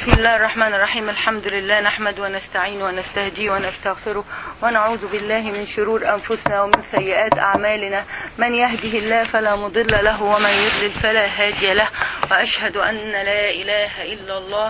بسم الله الرحمن الرحيم الحمد لله نحمد ونستعين ونستهدي ونستغفره ونعوذ بالله من شرور أنفسنا ومن سيئات أعمالنا من يهده الله فلا مضل له ومن يضلل فلا هادي له وأشهد أن لا إله إلا الله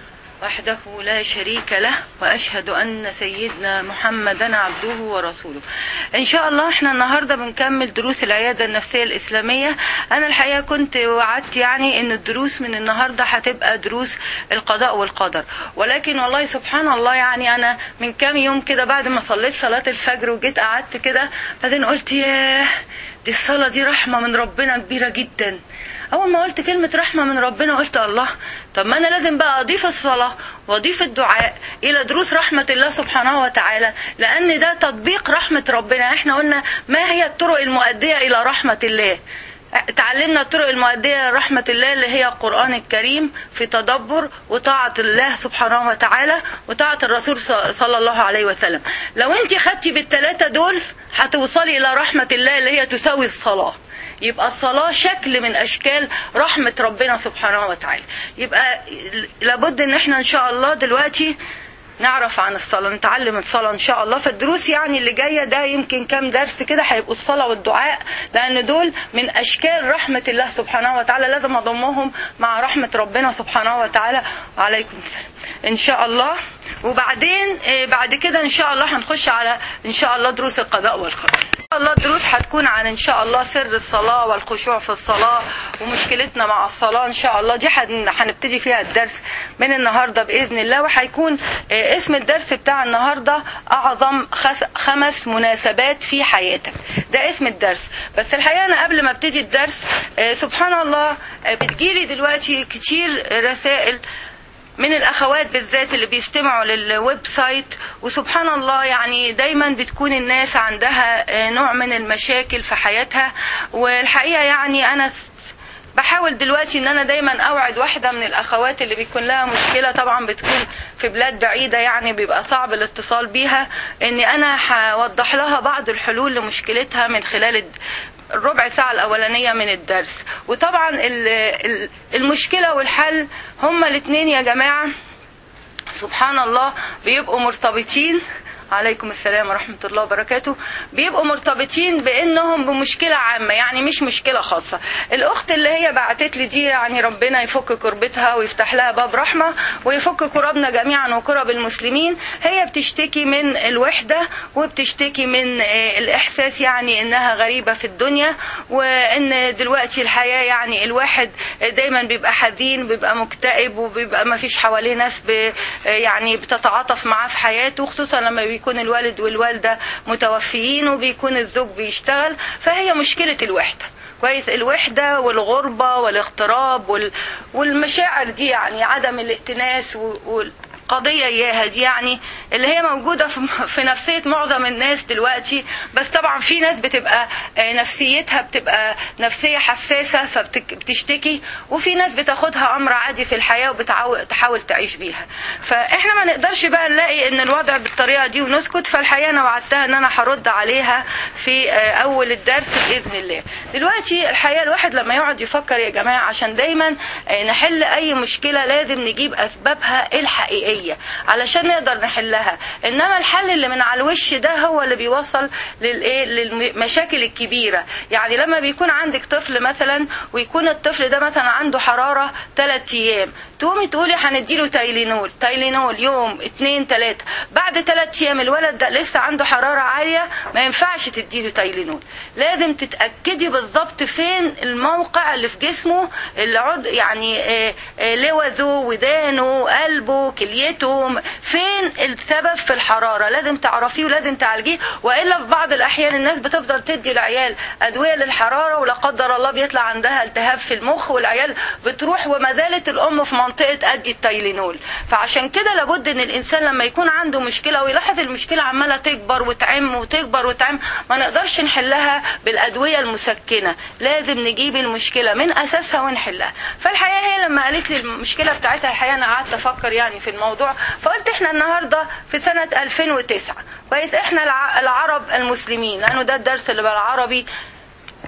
وحده لا شريك له واشهد ان سيدنا محمدا عبده ورسوله ان شاء الله احنا النهارده بنكمل دروس العياده النفسيه الاسلاميه انا الحقيقه كنت وعدت يعني ان الدروس من النهارده هتبقى دروس القضاء والقدر ولكن والله سبحان الله يعني انا من كام يوم كده بعد ما صليت صلاه الفجر وجيت قعدت كده بعدين قلت ياه دي الصلاه دي رحمه من ربنا كبيره جدا اول ما قلت كلمه رحمه من ربنا قلت الله طب ما انا لازم بقى اضيف الصلاه واضيف الدعاء الى دروس رحمه الله سبحانه وتعالى لان ده تطبيق رحمه ربنا احنا قلنا ما هي الطرق المؤديه الى رحمه الله تعلمنا الطرق المؤدية لرحمة الله اللي هي القرآن الكريم في تدبر وطاعة الله سبحانه وتعالى وطاعة الرسول صلى الله عليه وسلم لو انت خدتي بالثلاثة دول هتوصلي إلى رحمة الله اللي هي تساوي الصلاة يبقى الصلاة شكل من أشكال رحمة ربنا سبحانه وتعالى يبقى لابد ان احنا ان شاء الله دلوقتي نعرف عن الصلاة نتعلم الصلاة إن شاء الله فالدروس يعني اللي جاية ده يمكن كام درس كده هيبقوا الصلاة والدعاء لأن دول من أشكال رحمة الله سبحانه وتعالى لازم أضمهم مع رحمة ربنا سبحانه وتعالى وعليكم السلام إن شاء الله وبعدين بعد كده إن شاء الله هنخش على إن شاء الله دروس القضاء والقدر إن شاء الله الدروس هتكون عن إن شاء الله سر الصلاة والخشوع في الصلاة ومشكلتنا مع الصلاة إن شاء الله دي هنبتدي فيها الدرس من النهاردة بإذن الله وهيكون اسم الدرس بتاع النهاردة أعظم خمس مناسبات في حياتك ده اسم الدرس بس الحقيقة أنا قبل ما ابتدي الدرس سبحان الله بتجيلي دلوقتي كتير رسائل من الاخوات بالذات اللي بيستمعوا للويب سايت وسبحان الله يعني دايما بتكون الناس عندها نوع من المشاكل في حياتها والحقيقه يعني انا بحاول دلوقتي ان انا دايما اوعد واحده من الاخوات اللي بيكون لها مشكله طبعا بتكون في بلاد بعيده يعني بيبقى صعب الاتصال بيها اني انا هوضح لها بعض الحلول لمشكلتها من خلال الربع ساعة الأولانية من الدرس وطبعا المشكلة والحل هما الاثنين يا جماعة سبحان الله بيبقوا مرتبطين عليكم السلام ورحمة الله وبركاته بيبقوا مرتبطين بانهم بمشكلة عامة يعني مش مشكلة خاصة الاخت اللي هي بعتت لي دي يعني ربنا يفك كربتها ويفتح لها باب رحمة ويفك كربنا جميعا وكرب المسلمين هي بتشتكي من الوحدة وبتشتكي من الاحساس يعني انها غريبة في الدنيا وان دلوقتي الحياة يعني الواحد دايما بيبقى حزين بيبقى مكتئب وبيبقى ما فيش حواليه ناس يعني بتتعاطف معاه في حياته خصوصا لما بيكون الوالد والوالدة متوفيين وبيكون الزوج بيشتغل فهي مشكلة الوحدة كويس الوحدة والغربة والاغتراب وال... والمشاعر دي يعني عدم الائتناس وال... قضية إياها دي يعني اللي هي موجودة في نفسية معظم الناس دلوقتي بس طبعا في ناس بتبقى نفسيتها بتبقى نفسية حساسة فبتشتكي وفي ناس بتاخدها أمر عادي في الحياة وبتحاول تعيش بيها فإحنا ما نقدرش بقى نلاقي إن الوضع بالطريقة دي ونسكت فالحقيقة أنا وعدتها إن أنا هرد عليها في أول الدرس بإذن الله دلوقتي الحقيقة الواحد لما يقعد يفكر يا جماعة عشان دايما نحل أي مشكلة لازم نجيب أسبابها الحقيقية الحقيقية علشان نقدر نحلها انما الحل اللي من على الوش ده هو اللي بيوصل للايه للمشاكل الكبيرة يعني لما بيكون عندك طفل مثلا ويكون الطفل ده مثلا عنده حرارة 3 ايام تقومي تقولي هنديله تايلينول تايلينول يوم اتنين تلاتة بعد تلات ايام الولد ده لسه عنده حرارة عالية ما ينفعش تديله تايلينول لازم تتأكدي بالظبط فين الموقع اللي في جسمه اللي عض يعني لوزه ودانه قلبه كليته فين السبب في الحرارة لازم تعرفيه ولازم تعالجيه وإلا في بعض الأحيان الناس بتفضل تدي العيال أدوية للحرارة ولا قدر الله بيطلع عندها التهاب في المخ والعيال بتروح وما زالت الأم في منطقة أدي التايلينول فعشان كده لابد ان الانسان لما يكون عنده مشكلة ويلاحظ المشكلة عمالة تكبر وتعم وتكبر وتعم ما نقدرش نحلها بالادوية المسكنة لازم نجيب المشكلة من اساسها ونحلها فالحقيقة هي لما قالت لي المشكلة بتاعتها الحقيقة انا قعدت افكر يعني في الموضوع فقلت احنا النهاردة في سنة 2009 كويس احنا العرب المسلمين لانه ده الدرس اللي بالعربي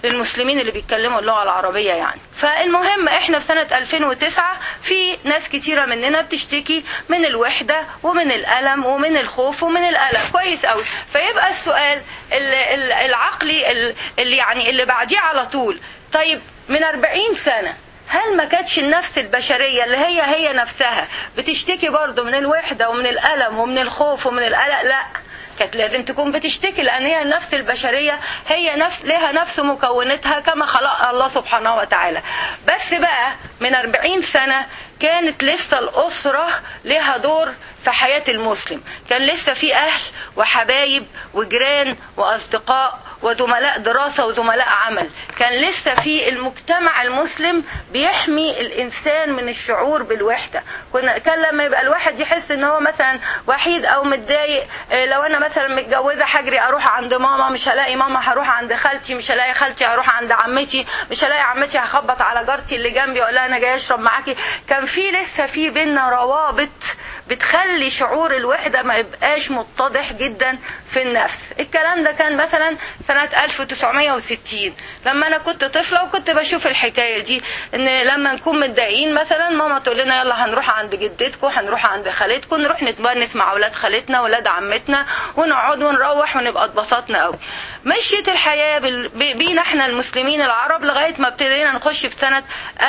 للمسلمين اللي بيتكلموا اللغه العربيه يعني فالمهم احنا في سنه 2009 في ناس كتيره مننا بتشتكي من الوحده ومن الالم ومن الخوف ومن القلق كويس قوي فيبقى السؤال ال- ال- العقلي ال- اللي يعني اللي بعديه على طول طيب من 40 سنه هل ما كانتش النفس البشرية اللي هي هي نفسها بتشتكي برضه من الوحدة ومن الألم ومن الخوف ومن القلق لا كانت لازم تكون بتشتكي لأن هي النفس البشرية هي نفس لها نفس مكوناتها كما خلق الله سبحانه وتعالى بس بقى من 40 سنة كانت لسه الأسرة لها دور في حياة المسلم كان لسه في أهل وحبايب وجيران وأصدقاء وزملاء دراسة وزملاء عمل كان لسه في المجتمع المسلم بيحمي الإنسان من الشعور بالوحدة كنا كان لما يبقى الواحد يحس ان هو مثلا وحيد او متضايق آه، لو انا مثلا متجوزه هجري اروح عند ماما مش هلاقي ماما هروح عند خالتي مش هلاقي خالتي هروح عند عمتي مش هلاقي عمتي هخبط على جارتي اللي جنبي واقول لها انا جاي اشرب معاكي كان في لسه في بينا روابط بتخلي شعور الوحده ما يبقاش متضح جدا في النفس الكلام ده كان مثلا سنه 1960 لما انا كنت طفله وكنت بشوف الحكايه دي ان لما نكون متضايقين مثلا ماما تقول لنا يلا هنروح عند جدتكم هنروح عند خالتكم نروح نتونس مع اولاد خالتنا واولاد عمتنا ونقعد ونروح ونبقى اتبسطنا قوي مشيت الحياه بال- ب- بينا احنا المسلمين العرب لغايه ما ابتدينا نخش في سنه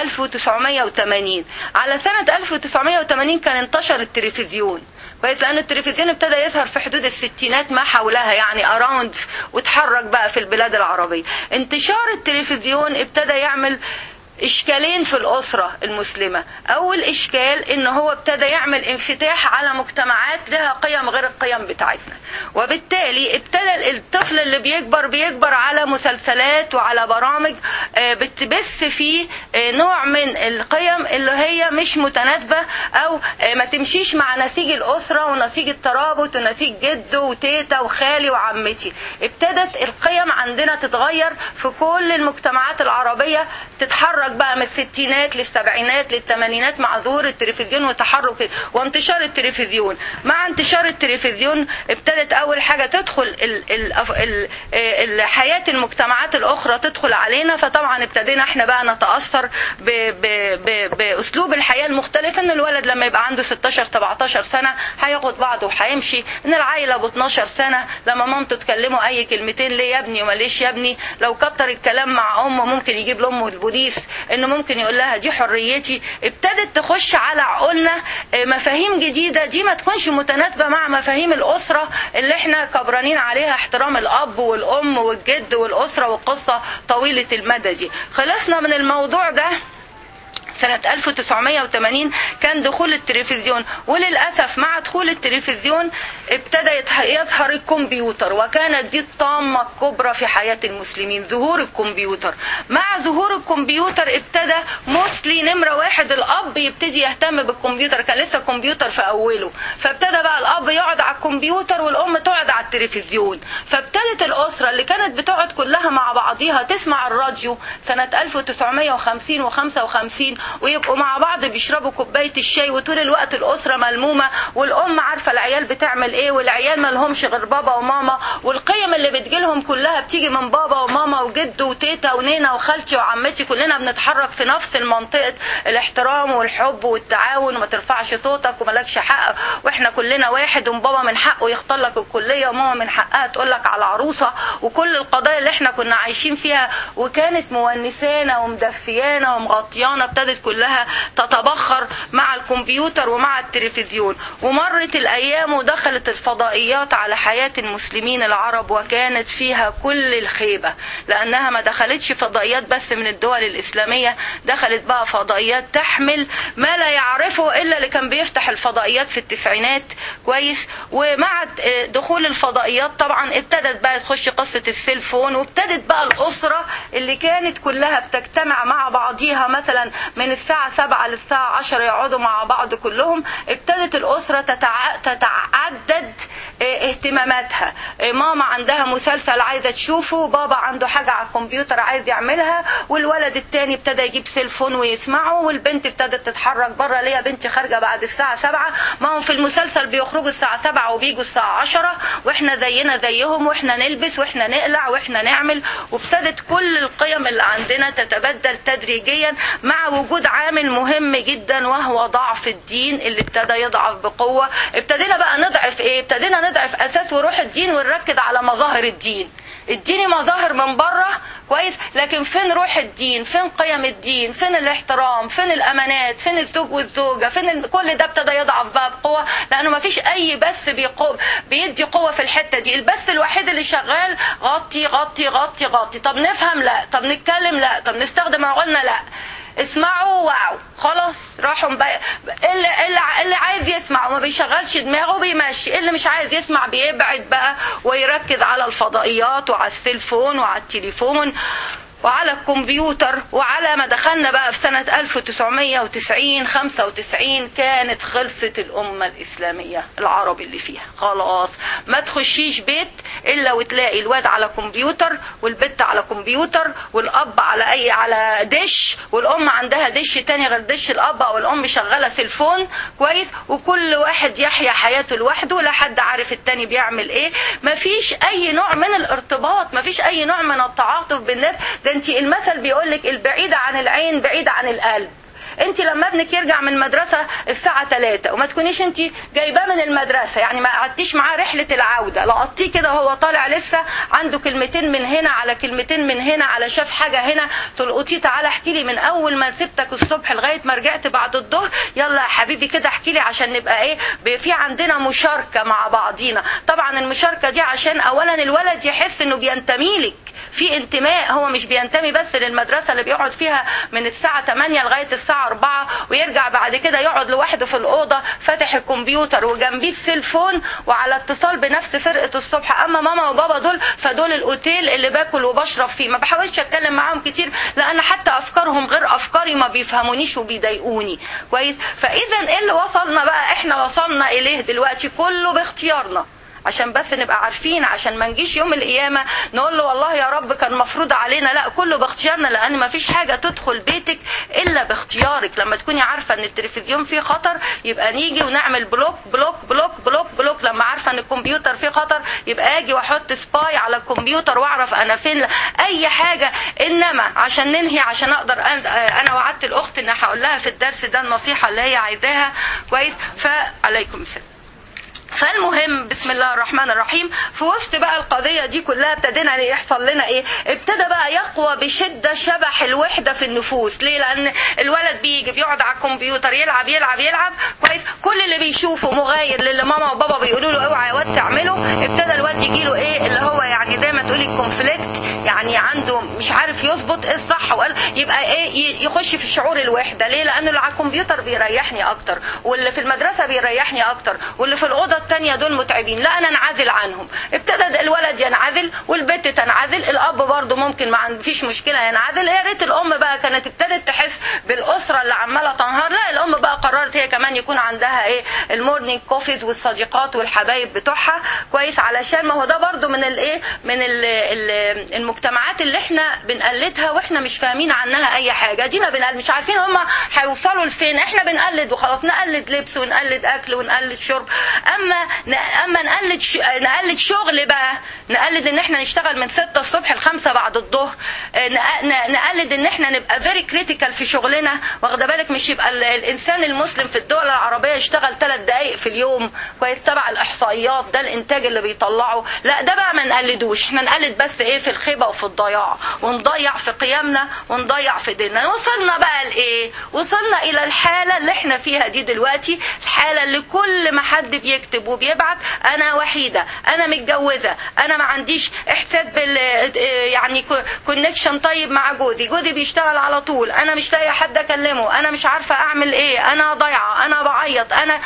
1980 على سنه 1980 كان انتشر التلفزيون كويس لان التلفزيون ابتدى يظهر في حدود الستينات ما حولها يعني اراوند واتحرك بقى في البلاد العربيه انتشار التلفزيون ابتدى يعمل اشكالين في الاسره المسلمه اول اشكال ان هو ابتدى يعمل انفتاح على مجتمعات لها قيم غير القيم بتاعتنا وبالتالي ابتدى الطفل اللي بيكبر بيكبر على مسلسلات وعلى برامج آه، بتبث فيه آه، نوع من القيم اللي هي مش متناسبه او آه، ما تمشيش مع نسيج الاسره ونسيج الترابط ونسيج جده وتيتا وخالي وعمتي ابتدت القيم عندنا تتغير في كل المجتمعات العربيه تتحرك بقى من الستينات للسبعينات للثمانينات مع ظهور التلفزيون وتحرك وانتشار التلفزيون مع انتشار التلفزيون ابتدت اول حاجه تدخل ال ال ال ال حياه المجتمعات الاخرى تدخل علينا فطبعا ابتدينا احنا بقى نتاثر ب ب ب باسلوب الحياه المختلف ان الولد لما يبقى عنده 16 17 سنه هياخد بعضه وهيمشي ان العيل ابو 12 سنه لما مامته تكلمه اي كلمتين ليه يا ابني وماليش يا ابني لو كتر الكلام مع امه ممكن يجيب لامه البوليس انه ممكن يقول لها دي حريتي ابتدت تخش على عقولنا آه، مفاهيم جديده دي ما تكونش متناسبه مع مفاهيم الاسره اللي احنا كبرانين عليها احترام الاب والام والجد والاسره والقصه طويله المدى دي خلصنا من الموضوع ده سنة 1980 كان دخول التلفزيون وللأسف مع دخول التلفزيون ابتدى يتح- يظهر الكمبيوتر وكانت دي الطامة الكبرى في حياة المسلمين ظهور الكمبيوتر مع ظهور الكمبيوتر ابتدى موسلي نمرة واحد الأب يبتدي يهتم بالكمبيوتر كان لسه الكمبيوتر في أوله فابتدى بقى الأب يقعد على الكمبيوتر والأم تقعد على التلفزيون فابتدت الأسرة اللي كانت بتقعد كلها مع بعضيها تسمع الراديو سنة 1950 و55 ويبقوا مع بعض بيشربوا كوباية الشاي وطول الوقت الأسرة ملمومة والأم عارفة العيال بتعمل إيه والعيال ما لهمش غير بابا وماما والقيم اللي بتجيلهم كلها بتيجي من بابا وماما وجد وتيتا ونينا وخالتي وعمتي كلنا بنتحرك في نفس المنطقة الاحترام والحب والتعاون وما ترفعش صوتك وملكش حق واحنا كلنا واحد وبابا من حقه يختار لك الكلية وماما من حقها تقول لك على عروسة وكل القضايا اللي احنا كنا عايشين فيها وكانت مونسانا ومدفيانا ومغطيانا ابتدت كلها تتبخر مع الكمبيوتر ومع التلفزيون ومرت الايام ودخلت الفضائيات على حياة المسلمين العرب وكانت فيها كل الخيبة لانها ما دخلتش فضائيات بس من الدول الاسلامية دخلت بقى فضائيات تحمل ما لا يعرفه الا اللي كان بيفتح الفضائيات في التسعينات كويس ومع دخول الفضائيات طبعا ابتدت بقى تخش قصة السيلفون وابتدت بقى الأسرة اللي كانت كلها بتجتمع مع بعضيها مثلا من الساعة سبعة للساعة عشرة يقعدوا مع بعض كلهم ابتدت الأسرة تتع... تتعدد اه، اهتماماتها اه، ماما عندها مسلسل عايزه تشوفه بابا عنده حاجه على الكمبيوتر عايز يعملها والولد التاني ابتدى يجيب سيلفون ويسمعه والبنت ابتدت تتحرك بره ليا بنتي خارجه بعد الساعه 7 ما هم في المسلسل بيخرجوا الساعه 7 وبيجوا الساعه 10 واحنا زينا زيهم واحنا نلبس واحنا نقلع واحنا نعمل وابتدت كل القيم اللي عندنا تتبدل تدريجيا مع وجود عامل مهم جدا وهو ضعف الدين اللي ابتدى يضعف بقوه ابتدينا بقى نضعف ايه ابتدينا نضعف اساس وروح الدين ونركز على مظاهر الدين اديني مظاهر من بره كويس لكن فين روح الدين فين قيم الدين فين الاحترام فين الامانات فين الزوج والزوجه فين ال... كل ده ابتدى يضعف بقى بقوه لانه ما فيش اي بث بيقو... بيدي قوه في الحته دي البث الوحيد اللي شغال غطي غطي غطي غطي طب نفهم لا طب نتكلم لا طب نستخدم عقولنا لا اسمعوا واو خلاص راحوا بقى اللي, اللي, اللي عايز يسمع وما بيشغلش دماغه بيمشي اللي مش عايز يسمع بيبعد بقى ويركز على الفضائيات وعلى السيلفون وعلى التليفون وعلى الكمبيوتر وعلى ما دخلنا بقى في سنة 1990 95 كانت خلصت الأمة الإسلامية العربي اللي فيها خلاص ما تخشيش بيت إلا وتلاقي الواد على كمبيوتر والبت على كمبيوتر والأب على أي على دش والأم عندها دش تاني غير دش الأب أو الأم شغالة سيلفون كويس وكل واحد يحيا حياته لوحده لا حد عارف التاني بيعمل إيه مفيش أي نوع من الارتباط مفيش أي نوع من التعاطف بالناس ده انت المثل بيقول لك البعيدة عن العين بعيدة عن القلب انت لما ابنك يرجع من المدرسة الساعة 3 وما تكونيش انت جايباه من المدرسة يعني ما قعدتيش معاه رحلة العودة لقطيه كده هو طالع لسه عنده كلمتين من هنا على كلمتين من هنا على شاف حاجة هنا تلقطيه تعالى احكي لي من اول ما سبتك الصبح لغاية ما رجعت بعد الظهر يلا يا حبيبي كده احكي لي عشان نبقى ايه في عندنا مشاركة مع بعضينا طبعا المشاركة دي عشان اولا الولد يحس انه بينتمي لك في انتماء هو مش بينتمي بس للمدرسة اللي بيقعد فيها من الساعة 8 لغاية الساعة 4 ويرجع بعد كده يقعد لوحده في الأوضة فاتح الكمبيوتر وجنبيه السيلفون وعلى اتصال بنفس فرقة الصبح أما ماما وبابا دول فدول الأوتيل اللي باكل وبشرب فيه ما بحاولش أتكلم معاهم كتير لأن حتى أفكارهم غير أفكاري ما بيفهمونيش وبيضايقوني كويس فإذا إيه اللي وصلنا بقى إحنا وصلنا إليه دلوقتي كله باختيارنا عشان بس نبقى عارفين عشان ما نجيش يوم القيامه نقول له والله يا رب كان مفروض علينا لا كله باختيارنا لان ما فيش حاجه تدخل بيتك الا باختيارك لما تكوني عارفه ان التلفزيون فيه خطر يبقى نيجي ونعمل بلوك بلوك بلوك بلوك بلوك لما عارفه ان الكمبيوتر فيه خطر يبقى اجي واحط سباي على الكمبيوتر واعرف انا فين اي حاجه انما عشان ننهي عشان اقدر انا وعدت الاخت ان هقول لها في الدرس ده النصيحه اللي هي عايزاها كويس فعليكم السلام فالمهم بسم الله الرحمن الرحيم في وسط بقى القضية دي كلها ابتدينا يحصل لنا ايه ابتدى بقى يقوى بشدة شبح الوحدة في النفوس ليه لان الولد بيجي بيقعد على الكمبيوتر يلعب يلعب يلعب كويس كل اللي بيشوفه مغاير للي ماما وبابا بيقولوا له اوعى يا واد تعمله ابتدى الواد يجي له ايه اللي هو يعني زي ما تقولي الكونفليكت يعني عنده مش عارف يظبط ايه الصح وقال يبقى ايه يخش في شعور الوحدة ليه لانه اللي على الكمبيوتر بيريحني اكتر واللي في المدرسة بيريحني اكتر واللي في الاوضه الثانيه دول متعبين لا انا انعزل عنهم ابتدى الولد ينعزل والبنت تنعزل الاب برضه ممكن ما فيش مشكله ينعزل يا ريت الام بقى كانت ابتدت تحس بالاسره اللي عماله تنهار لا الام بقى قررت هي كمان يكون عندها ايه المورنينج كوفيز والصديقات والحبايب بتوعها كويس علشان ما هو ده برضه من الايه من ال ال المجتمعات اللي احنا بنقلدها واحنا مش فاهمين عنها اي حاجه دينا بنقلد مش عارفين هم هيوصلوا لفين احنا بنقلد وخلاص نقلد لبس ونقلد اكل ونقلد شرب اما اما نقلد ش... نقلد شغل بقى نقلد ان احنا نشتغل من 6 الصبح ل 5 بعد الظهر نقلد ان احنا نبقى فيري كريتيكال في شغلنا واخده بالك مش يبقى الانسان المسلم في الدول العربيه يشتغل 3 دقائق في اليوم كويس تبع الاحصائيات ده الانتاج اللي بيطلعه لا ده بقى ما نقلدوش احنا نقلد بس ايه في الخيبه وفي الضياع ونضيع في قيمنا ونضيع في ديننا وصلنا بقى لايه وصلنا الى الحاله اللي احنا فيها دي دلوقتي الحاله اللي كل ما حد بيكتب وبيبعت انا وحيده انا متجوزه انا ما عنديش احساس بال يعني كونكشن طيب مع جوزي جوزي بيشتغل على طول انا مش لاقيه حد اكلمه انا مش عارفه اعمل ايه انا ضايعه انا بعيط انا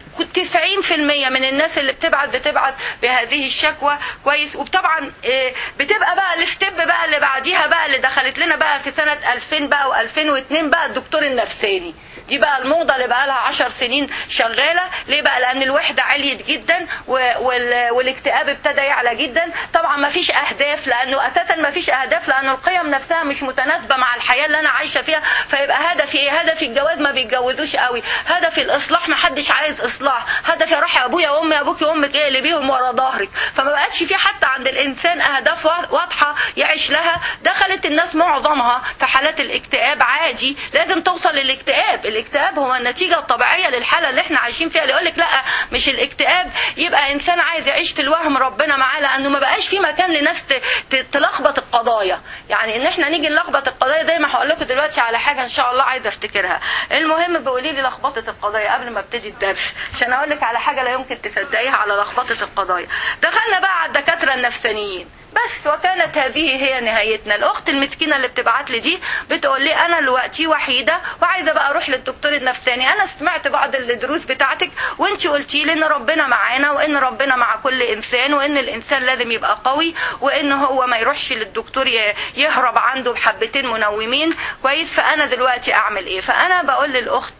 90% من الناس اللي بتبعت بتبعت بهذه الشكوى كويس وطبعا بتبقى بقى الستيب بقى اللي بعديها بقى اللي دخلت لنا بقى في سنه 2000 بقى و2002 بقى الدكتور النفساني دي بقى الموضه اللي بقى لها عشر سنين شغاله ليه بقى لان الوحده عليت جدا وال... والاكتئاب ابتدى يعلى جدا طبعا ما فيش اهداف لانه اساسا ما فيش اهداف لانه القيم نفسها مش متناسبه مع الحياه اللي انا عايشه فيها فيبقى هدفي ايه هدفي الجواز ما بيتجوزوش قوي هدفي الاصلاح ما حدش عايز اصلاح هدفي اروح يا ابويا وامي ابوكي وامك ايه اللي بيهم ورا ظهرك فما بقتش في حتى عند الانسان اهداف واضحه يعيش لها دخلت الناس معظمها في حالات الاكتئاب عادي لازم توصل للاكتئاب الاكتئاب هو النتيجه الطبيعيه للحاله اللي احنا عايشين فيها اللي يقول لك لا مش الاكتئاب يبقى انسان عايز يعيش في الوهم ربنا معاه لانه ما بقاش في مكان لناس تلخبط القضايا يعني ان احنا نيجي نلخبط القضايا زي ما هقول لكم دلوقتي على حاجه ان شاء الله عايزه افتكرها المهم بقولي لي لخبطه القضايا قبل ما ابتدي الدرس عشان اقول لك على حاجه لا يمكن تصدقيها على لخبطه القضايا دخلنا بقى على الدكاتره النفسانيين بس وكانت هذه هي نهايتنا الاخت المسكينه اللي بتبعت لي دي بتقول لي انا دلوقتي وحيده وعايزه بقى اروح للدكتور النفساني انا سمعت بعض الدروس بتاعتك وانت قلتي لي ان ربنا معانا وان ربنا مع كل انسان وان الانسان لازم يبقى قوي وان هو ما يروحش للدكتور يهرب عنده بحبتين منومين كويس فانا دلوقتي اعمل ايه فانا بقول للاخت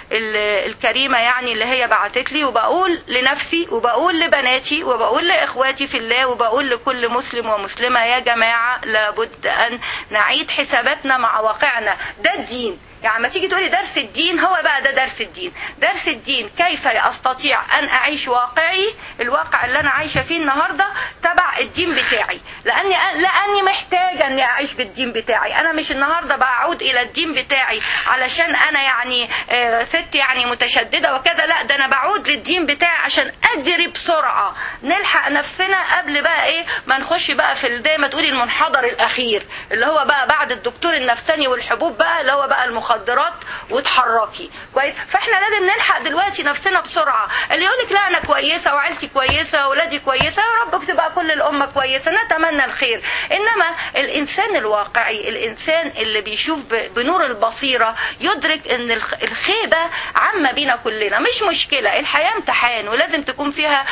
الكريمة يعني اللي هي بعتت لي وبقول لنفسي وبقول لبناتي وبقول لإخواتي في الله وبقول لكل مسلم ومسلمة يا جماعة لابد أن نعيد حساباتنا مع واقعنا ده الدين يعني ما تيجي تقولي درس الدين هو بقى ده درس الدين درس الدين كيف استطيع ان اعيش واقعي الواقع اللي انا عايشه فيه النهارده تبع الدين بتاعي لاني لاني محتاجه اني اعيش بالدين بتاعي انا مش النهارده بعود الى الدين بتاعي علشان انا يعني آه ست يعني متشدده وكذا لا ده انا بعود للدين بتاعي عشان اجري بسرعه نلحق نفسنا قبل بقى ايه ما نخش بقى في زي ما تقولي المنحدر الاخير اللي هو بقى بعد الدكتور النفساني والحبوب بقى اللي هو بقى المخدرات وتحركي كويس فاحنا لازم نلحق دلوقتي نفسنا بسرعه اللي يقول لك لا انا كويسه وعيلتي كويسه واولادي كويسه يا رب تبقى كل الامه كويسه نتمنى الخير انما الانسان الواقعي الانسان اللي بيشوف بنور البصيره يدرك ان الخيبه عامه بينا كلنا مش مشكله الحياه امتحان ولازم تكون فيها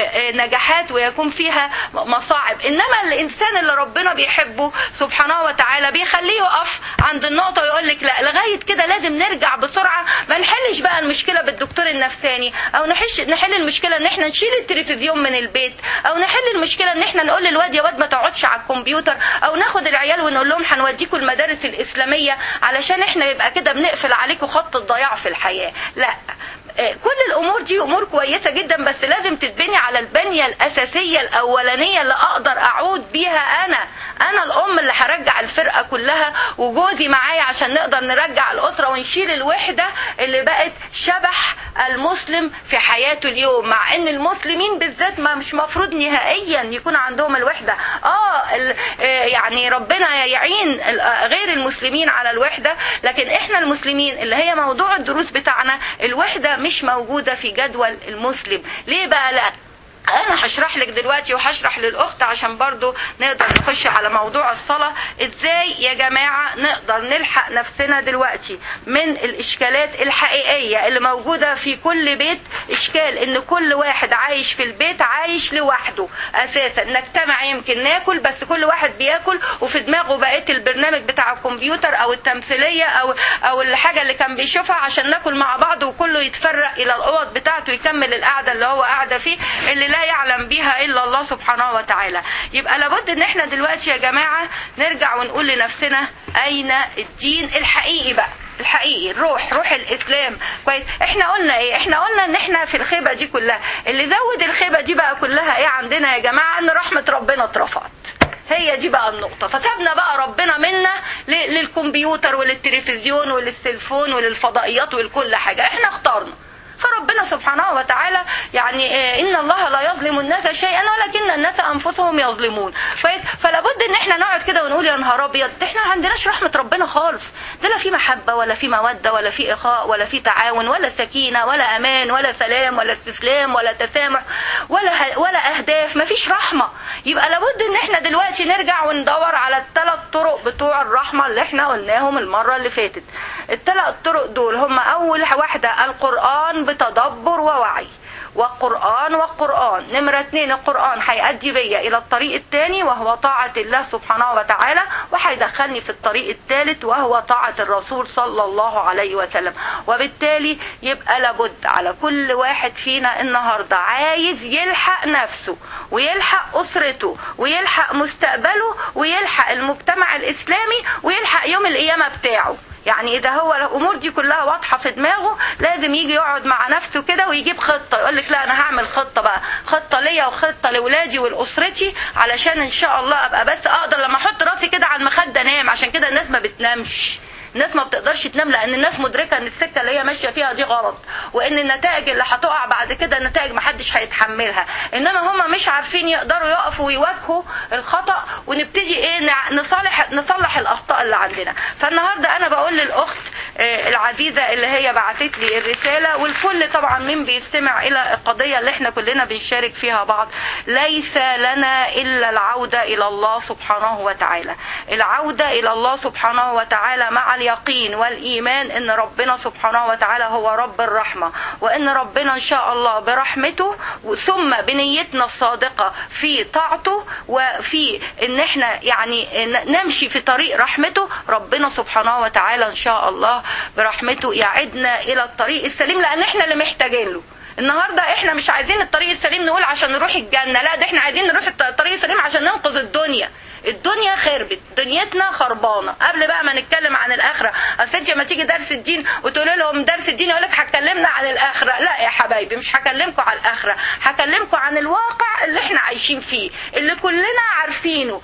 نجاحات ويكون فيها مصاعب انما الانسان اللي ربنا بيحبه سبحانه وتعالى بيخليه يقف عند النقطه ويقول لك لا لغايه كده لازم نرجع بسرعه ما نحلش بقى المشكله بالدكتور النفساني او نحش نحل المشكله ان احنا نشيل التلفزيون من البيت او نحل المشكله ان احنا نقول للواد يا واد ما تقعدش على الكمبيوتر او ناخد العيال ونقول لهم هنوديكم المدارس الاسلاميه علشان احنا يبقى كده بنقفل عليكم خط الضياع في الحياه لا كل الامور دي امور كويسه جدا بس لازم تتبني على البنيه الاساسيه الاولانيه اللي اقدر اعود بيها انا انا الام اللي هرجع الفرقه كلها وجوزي معايا عشان نقدر نرجع الاسره ونشيل الوحده اللي بقت شبح المسلم في حياته اليوم مع ان المسلمين بالذات ما مش مفروض نهائيا يكون عندهم الوحده اه يعني ربنا يعين غير المسلمين على الوحده لكن احنا المسلمين اللي هي موضوع الدروس بتاعنا الوحده مش موجوده في جدول المسلم ليه بقى لا انا هشرح لك دلوقتي وهشرح للاخت عشان برضو نقدر نخش على موضوع الصلاة ازاي يا جماعة نقدر نلحق نفسنا دلوقتي من الاشكالات الحقيقية اللي موجودة في كل بيت اشكال ان كل واحد عايش في البيت عايش لوحده اساسا نجتمع يمكن ناكل بس كل واحد بياكل وفي دماغه بقيت البرنامج بتاع الكمبيوتر او التمثيلية او او الحاجة اللي كان بيشوفها عشان ناكل مع بعض وكله يتفرق الى الاوض بتاعته يكمل القعدة اللي هو قاعدة فيه اللي لا يعلم بها الا الله سبحانه وتعالى يبقى لابد ان احنا دلوقتي يا جماعه نرجع ونقول لنفسنا اين الدين الحقيقي بقى الحقيقي الروح روح الاسلام كويس احنا قلنا ايه احنا قلنا ان احنا في الخيبه دي كلها اللي زود الخيبه دي بقى كلها ايه عندنا يا جماعه ان رحمه ربنا اترفعت هي دي بقى النقطة فسابنا بقى ربنا منا للكمبيوتر وللتلفزيون وللتلفون وللفضائيات ولكل حاجة احنا اخترنا فربنا سبحانه وتعالى يعني ان الله لا يظلم الناس شيئا ولكن الناس انفسهم يظلمون فلا بد ان احنا نقعد كده ونقول يا نهار ابيض احنا ما عندناش رحمه ربنا خالص ده لا في محبه ولا في موده ولا في اخاء ولا في تعاون ولا سكينه ولا امان ولا سلام ولا استسلام ولا تسامح ولا ولا اهداف ما فيش رحمه يبقى لابد ان احنا دلوقتي نرجع وندور على الثلاث طرق بتوع الرحمه اللي احنا قلناهم المره اللي فاتت الثلاث طرق دول هم اول واحده القران بتدبر ووعي والقرآن والقرآن نمرة اتنين القرآن هيؤدي بيا إلى الطريق التاني وهو طاعة الله سبحانه وتعالى وهيدخلني في الطريق الثالث وهو طاعة الرسول صلى الله عليه وسلم وبالتالي يبقى لابد على كل واحد فينا النهاردة عايز يلحق نفسه ويلحق أسرته ويلحق مستقبله ويلحق المجتمع الإسلامي ويلحق يوم القيامة بتاعه يعني اذا هو الامور دي كلها واضحه في دماغه لازم يجي يقعد مع نفسه كده ويجيب خطه يقول لك لا انا هعمل خطه بقى خطه ليا وخطه لاولادي ولاسرتي علشان ان شاء الله ابقى بس اقدر لما احط راسي كده على المخده انام عشان كده الناس ما بتنامش الناس ما بتقدرش تنام لان الناس مدركه ان السكه اللي هي ماشيه فيها دي غلط وان النتائج اللي هتقع بعد كده نتائج ما حدش هيتحملها انما هم مش عارفين يقدروا يقفوا ويواجهوا الخطا ونبتدي ايه نصالح نصلح الاخطاء اللي عندنا فالنهارده انا بقول للاخت العزيزة اللي هي بعتت لي الرسالة والكل طبعا من بيستمع إلى القضية اللي احنا كلنا بنشارك فيها بعض ليس لنا إلا العودة إلى الله سبحانه وتعالى العودة إلى الله سبحانه وتعالى مع اليقين والإيمان إن ربنا سبحانه وتعالى هو رب الرحمة وإن ربنا إن شاء الله برحمته ثم بنيتنا الصادقة في طاعته وفي إن احنا يعني نمشي في طريق رحمته ربنا سبحانه وتعالى إن شاء الله برحمته يعدنا الى الطريق السليم لان احنا اللي محتاجين له النهارده احنا مش عايزين الطريق السليم نقول عشان نروح الجنه لا ده احنا عايزين نروح الطريق السليم عشان ننقذ الدنيا الدنيا خربت دنيتنا خربانه قبل بقى ما نتكلم عن الاخره اصل انت لما تيجي درس الدين وتقول لهم درس الدين يقول لك هتكلمنا عن الاخره لا يا حبايبي مش هكلمكم عن الاخره هكلمكم عن الواقع اللي احنا عايشين فيه اللي كلنا عارفينه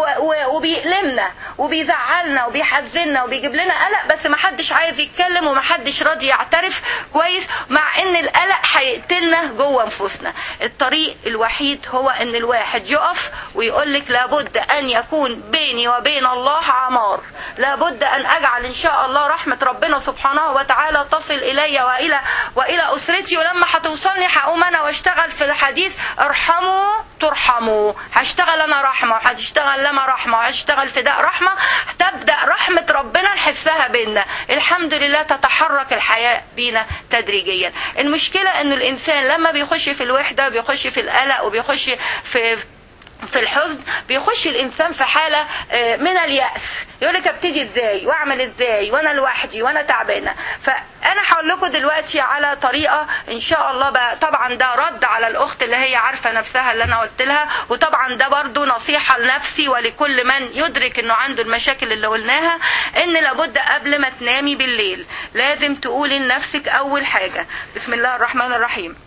وبيألمنا وبيزعلنا وبيحزننا وبيجيب لنا قلق بس ما حدش عايز يتكلم وما حدش راضي يعترف كويس مع ان القلق هيقتلنا جوه نفوسنا الطريق الوحيد هو ان الواحد يقف ويقول لك لابد ان يكون بيني وبين الله عمار لابد ان اجعل ان شاء الله رحمه ربنا سبحانه وتعالى تصل الي والى والى اسرتي ولما هتوصلني هقوم انا واشتغل في الحديث ارحموا ترحموا هشتغل انا رحمه وهتشتغل لما رحمه وهشتغل فداء رحمه تبدا رحمه ربنا نحسها بينا الحمد لله تتحرك الحياه بينا تدريجيا المشكله ان الانسان لما بيخش في الوحده بيخش في القلق وبيخش في في الحزن بيخش الانسان في حاله من الياس يقول لك ابتدي ازاي واعمل ازاي وانا لوحدي وانا تعبانه فانا هقول لكم دلوقتي على طريقه ان شاء الله بقى طبعا ده رد على الاخت اللي هي عارفه نفسها اللي انا قلت لها وطبعا ده برضو نصيحه لنفسي ولكل من يدرك انه عنده المشاكل اللي قلناها ان لابد قبل ما تنامي بالليل لازم تقولي لنفسك اول حاجه بسم الله الرحمن الرحيم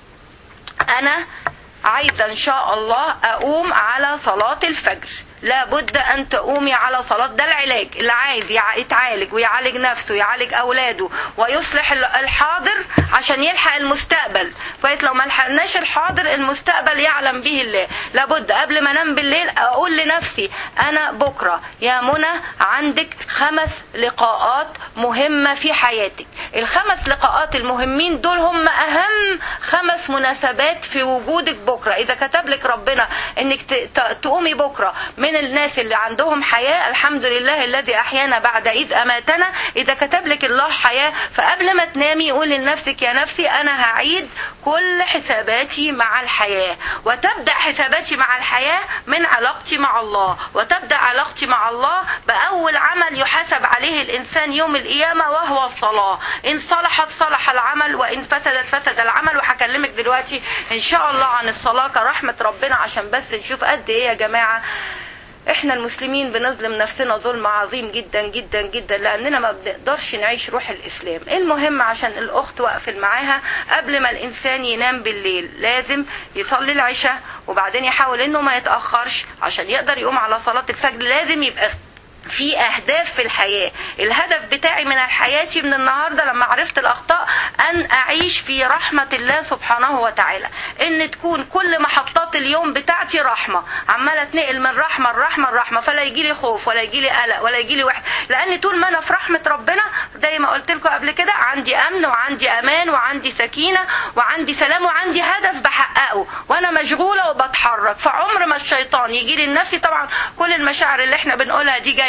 انا عايزه ان شاء الله اقوم على صلاه الفجر لابد ان تقومي على صلاة ده العلاج اللي عايز يتعالج ويعالج نفسه ويعالج اولاده ويصلح الحاضر عشان يلحق المستقبل كويس لو ما لحقناش الحاضر المستقبل يعلم به الله لابد قبل ما انام بالليل اقول لنفسي انا بكره يا منى عندك خمس لقاءات مهمه في حياتك الخمس لقاءات المهمين دول هم اهم خمس مناسبات في وجودك بكره اذا كتب لك ربنا انك تقومي بكره من الناس اللي عندهم حياة الحمد لله الذي أحيانا بعد إذ أماتنا إذا كتب لك الله حياة فقبل ما تنامي قولي لنفسك يا نفسي أنا هعيد كل حساباتي مع الحياة وتبدأ حساباتي مع الحياة من علاقتي مع الله وتبدأ علاقتي مع الله بأول عمل يحاسب عليه الإنسان يوم القيامة وهو الصلاة إن صلحت صلح العمل وإن فسدت فسد العمل وهكلمك دلوقتي إن شاء الله عن الصلاة كرحمة ربنا عشان بس نشوف قد إيه يا جماعة احنا المسلمين بنظلم نفسنا ظلم عظيم جدا جدا جدا لاننا ما بنقدرش نعيش روح الاسلام المهم عشان الاخت واقفل معاها قبل ما الانسان ينام بالليل لازم يصلي العشاء وبعدين يحاول انه ما يتاخرش عشان يقدر يقوم على صلاه الفجر لازم يبقى في اهداف في الحياه الهدف بتاعي من الحياه من النهارده لما عرفت الاخطاء ان اعيش في رحمه الله سبحانه وتعالى ان تكون كل محطات اليوم بتاعتي رحمه عماله اتنقل من رحمه لرحمه لرحمه فلا يجي لي خوف ولا يجي لي قلق ولا يجي لي وحده لان طول ما انا في رحمه ربنا زي ما قلت لكم قبل كده عندي امن وعندي امان وعندي سكينه وعندي سلام وعندي هدف بحققه وانا مشغوله وبتحرك فعمر ما الشيطان يجي لي لنفسي طبعا كل المشاعر اللي احنا بنقولها دي جايه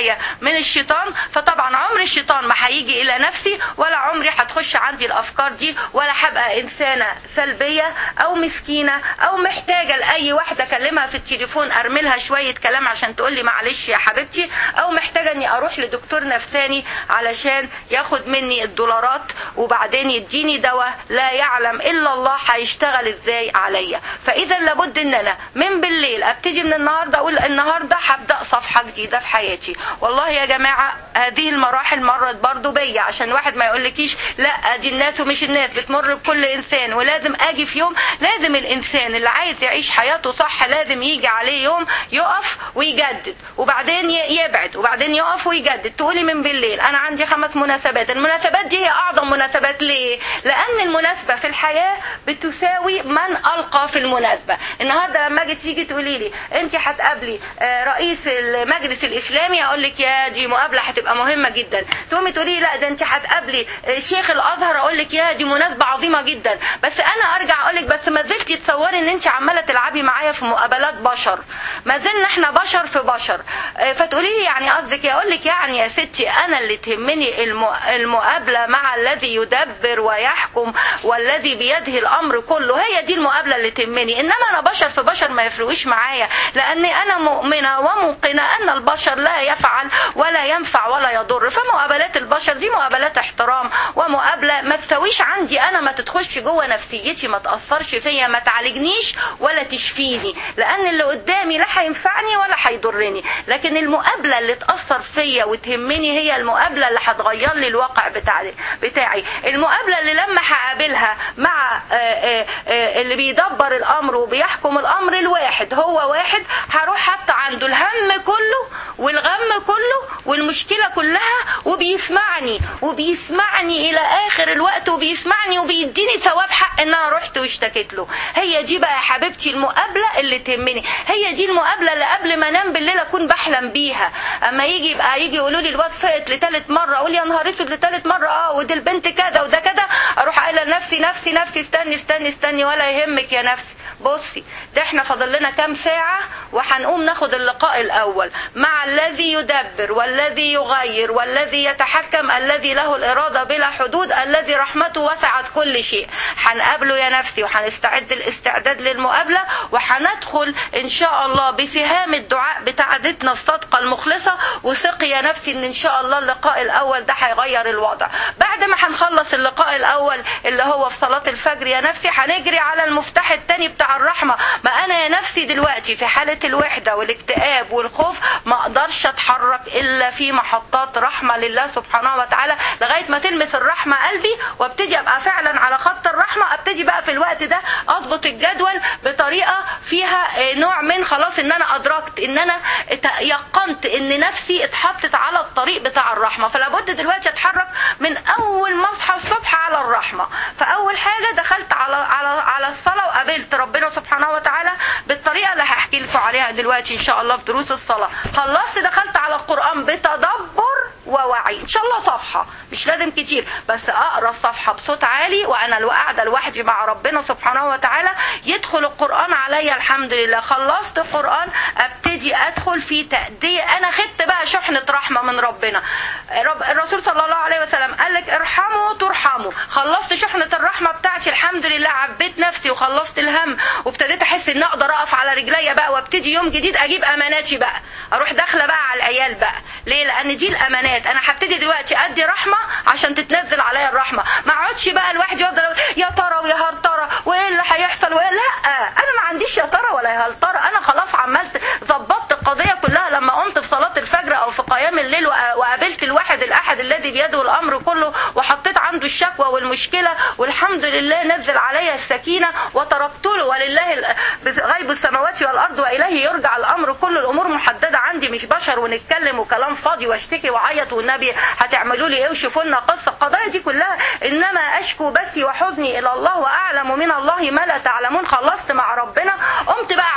عليا من الشيطان فطبعا عمر الشيطان ما هيجي الى نفسي ولا عمري هتخش عندي الافكار دي ولا هبقى انسانه سلبيه او مسكينه او محتاجه لاي واحده اكلمها في التليفون ارمي لها شويه كلام عشان تقول لي معلش يا حبيبتي او محتاجه اني اروح لدكتور نفساني علشان ياخد مني الدولارات وبعدين يديني دواء لا يعلم الا الله هيشتغل ازاي عليا فاذا لابد ان انا من بالليل ابتدي من النهارده اقول النهارده هبدا صفحه جديده في حياتي والله يا جماعه هذه المراحل مرت برضو بيا عشان واحد ما يقولكيش لا دي الناس ومش الناس بتمر بكل انسان ولازم اجي في يوم لازم الانسان اللي عايز يعيش حياته صح لازم يجي عليه يوم يقف ويجدد وبعدين يبعد وبعدين يقف ويجدد تقولي من بالليل انا عندي خمس مناسبات المناسبات دي هي اعظم مناسبات ليه لان المناسبه في الحياه بتساوي من القى في المناسبه النهارده لما اجي تيجي تقولي لي انت هتقابلي رئيس المجلس الاسلامي اقول لك يا دي مقابله هتبقى مهمه جدا تقومي تقولي لي لا ده انت هتقابلي شيخ الازهر اقول لك يا دي مناسبه عظيمه جدا بس انا ارجع اقول لك بس ما زلتي تصوري ان انت عماله تلعبي معايا في مقابلات بشر ما زلنا احنا بشر في بشر فتقولي لي يعني قصدك اقول لك يعني يا ستي انا اللي تهمني المقابله مع الذي يدبر ويحكم والذي بيده الامر كله هي دي المقابله اللي تهمني انما انا بشر في بشر ما يفرقوش معايا لاني انا مؤمنه وموقنه ان البشر لا يفعل ولا ينفع ولا يضر فمقابلات البشر دي مقابلات احترام ومقابله ما تسويش عندي انا ما تدخلش جوه نفسيتي ما تاثرش فيا ما تعالجنيش ولا تشفيني لان اللي قدامي لا هينفعني ولا هيضرني لكن المقابله اللي تاثر فيا وتهمني هي المقابله اللي هتغير لي الواقع بتاعي بتاعي المقابله اللي لما هقابلها مع اللي بيدبر الامر وبيحكم الامر الواحد هو واحد هروح حتى عنده الهم كله والغم كله والمشكله كلها وبيسمعني وبيسمعني الى اخر الوقت وبيسمعني وبيديني ثواب حق ان انا رحت واشتكيت له هي دي بقى يا حبيبتي المقابله اللي تهمني هي دي المقابله اللي قبل ما انام بالليل اكون بحلم بيها اما يجي يبقى يجي يقولوا لي الواد سقط لثالث مره اقول يا نهار اسود لثالث مره اه ودي البنت كذا وده كذا اروح قايله لنفسي نفسي نفسي استني استني استني ولا يهمك يا نفسي بصي ده احنا فاضل لنا كام ساعة وهنقوم ناخد اللقاء الأول مع الذي يدبر والذي يغير والذي يتحكم الذي له الإرادة بلا حدود الذي رحمته وسعت كل شيء هنقابله يا نفسي وهنستعد الاستعداد للمقابلة وهندخل إن شاء الله بسهام الدعاء بتاعتنا الصادقة المخلصة وثقي يا نفسي إن إن شاء الله اللقاء الأول ده هيغير الوضع بعد ما هنخلص اللقاء الأول اللي هو في صلاة الفجر يا نفسي هنجري على المفتاح التاني بتاع الرحمة ما أنا يا نفسي دلوقتي في حالة الوحدة والاكتئاب والخوف ما أقدرش أتحرك إلا في محطات رحمة لله سبحانه وتعالى لغاية ما تلمس الرحمة قلبي وابتدي أبقى فعلا على خط الرحمة ابتدي بقى في الوقت ده أظبط الجدول بطريقة فيها نوع من خلاص إن أنا أدركت إن أنا يقنت إن نفسي اتحطت على الطريق بتاع الرحمة فلا بد دلوقتي أتحرك من أول ما أصحى الصبح على الرحمة فأول حاجة دخلت على على على الصلاة وقابلت ربنا سبحانه وتعالى بالطريقة اللي هحكي لكم عليها دلوقتي إن شاء الله في دروس الصلاة خلصت دخلت على القرآن بتدبر ووعي إن شاء الله صفحة مش لازم كتير بس أقرأ الصفحة بصوت عالي وأنا لو قاعدة لوحدي مع ربنا سبحانه وتعالى يدخل القرآن عليا الحمد لله خلصت القرآن أبتدي أدخل في تأدية أنا خدت بقى شحنة رحمة من ربنا رب الرسول صلى الله عليه وسلم قال لك ارحموا ترحموا خلصت شحنة الرحمة بتاعتي الحمد لله عبيت نفسي وخلصت الهم وابتديت احس ان اقدر اقف على رجليا بقى وابتدي يوم جديد اجيب اماناتي بقى اروح داخله بقى على العيال بقى ليه لان دي الامانات انا هبتدي دلوقتي ادي رحمه عشان تتنزل عليا الرحمه ما اقعدش بقى الواحد يفضل يا ترى ويا هل ترى وايه اللي هيحصل وايه لا انا ما عنديش يا ترى ولا يا هل ترى انا خلاص عملت ظبطت القضيه كلها لما قمت في صلاه الفجر او في قيام الليل وقابلت الواحد الاحد الذي بيده الامر كله وحطيت عنده الشكوى والمشكله والحمد لله نزل عليا السكينه وتركت له ولله غيب السماوات والارض واليه يرجع الامر كل الامور محدده عندي مش بشر ونتكلم وكلام فاضي واشتكي واعيط والنبي هتعملوا لي ايه وشوفوا لنا قصه القضايا دي كلها انما اشكو بثي وحزني الى الله واعلم من الله ما لا تعلمون خلصت مع ربنا قمت بقى عملت ايه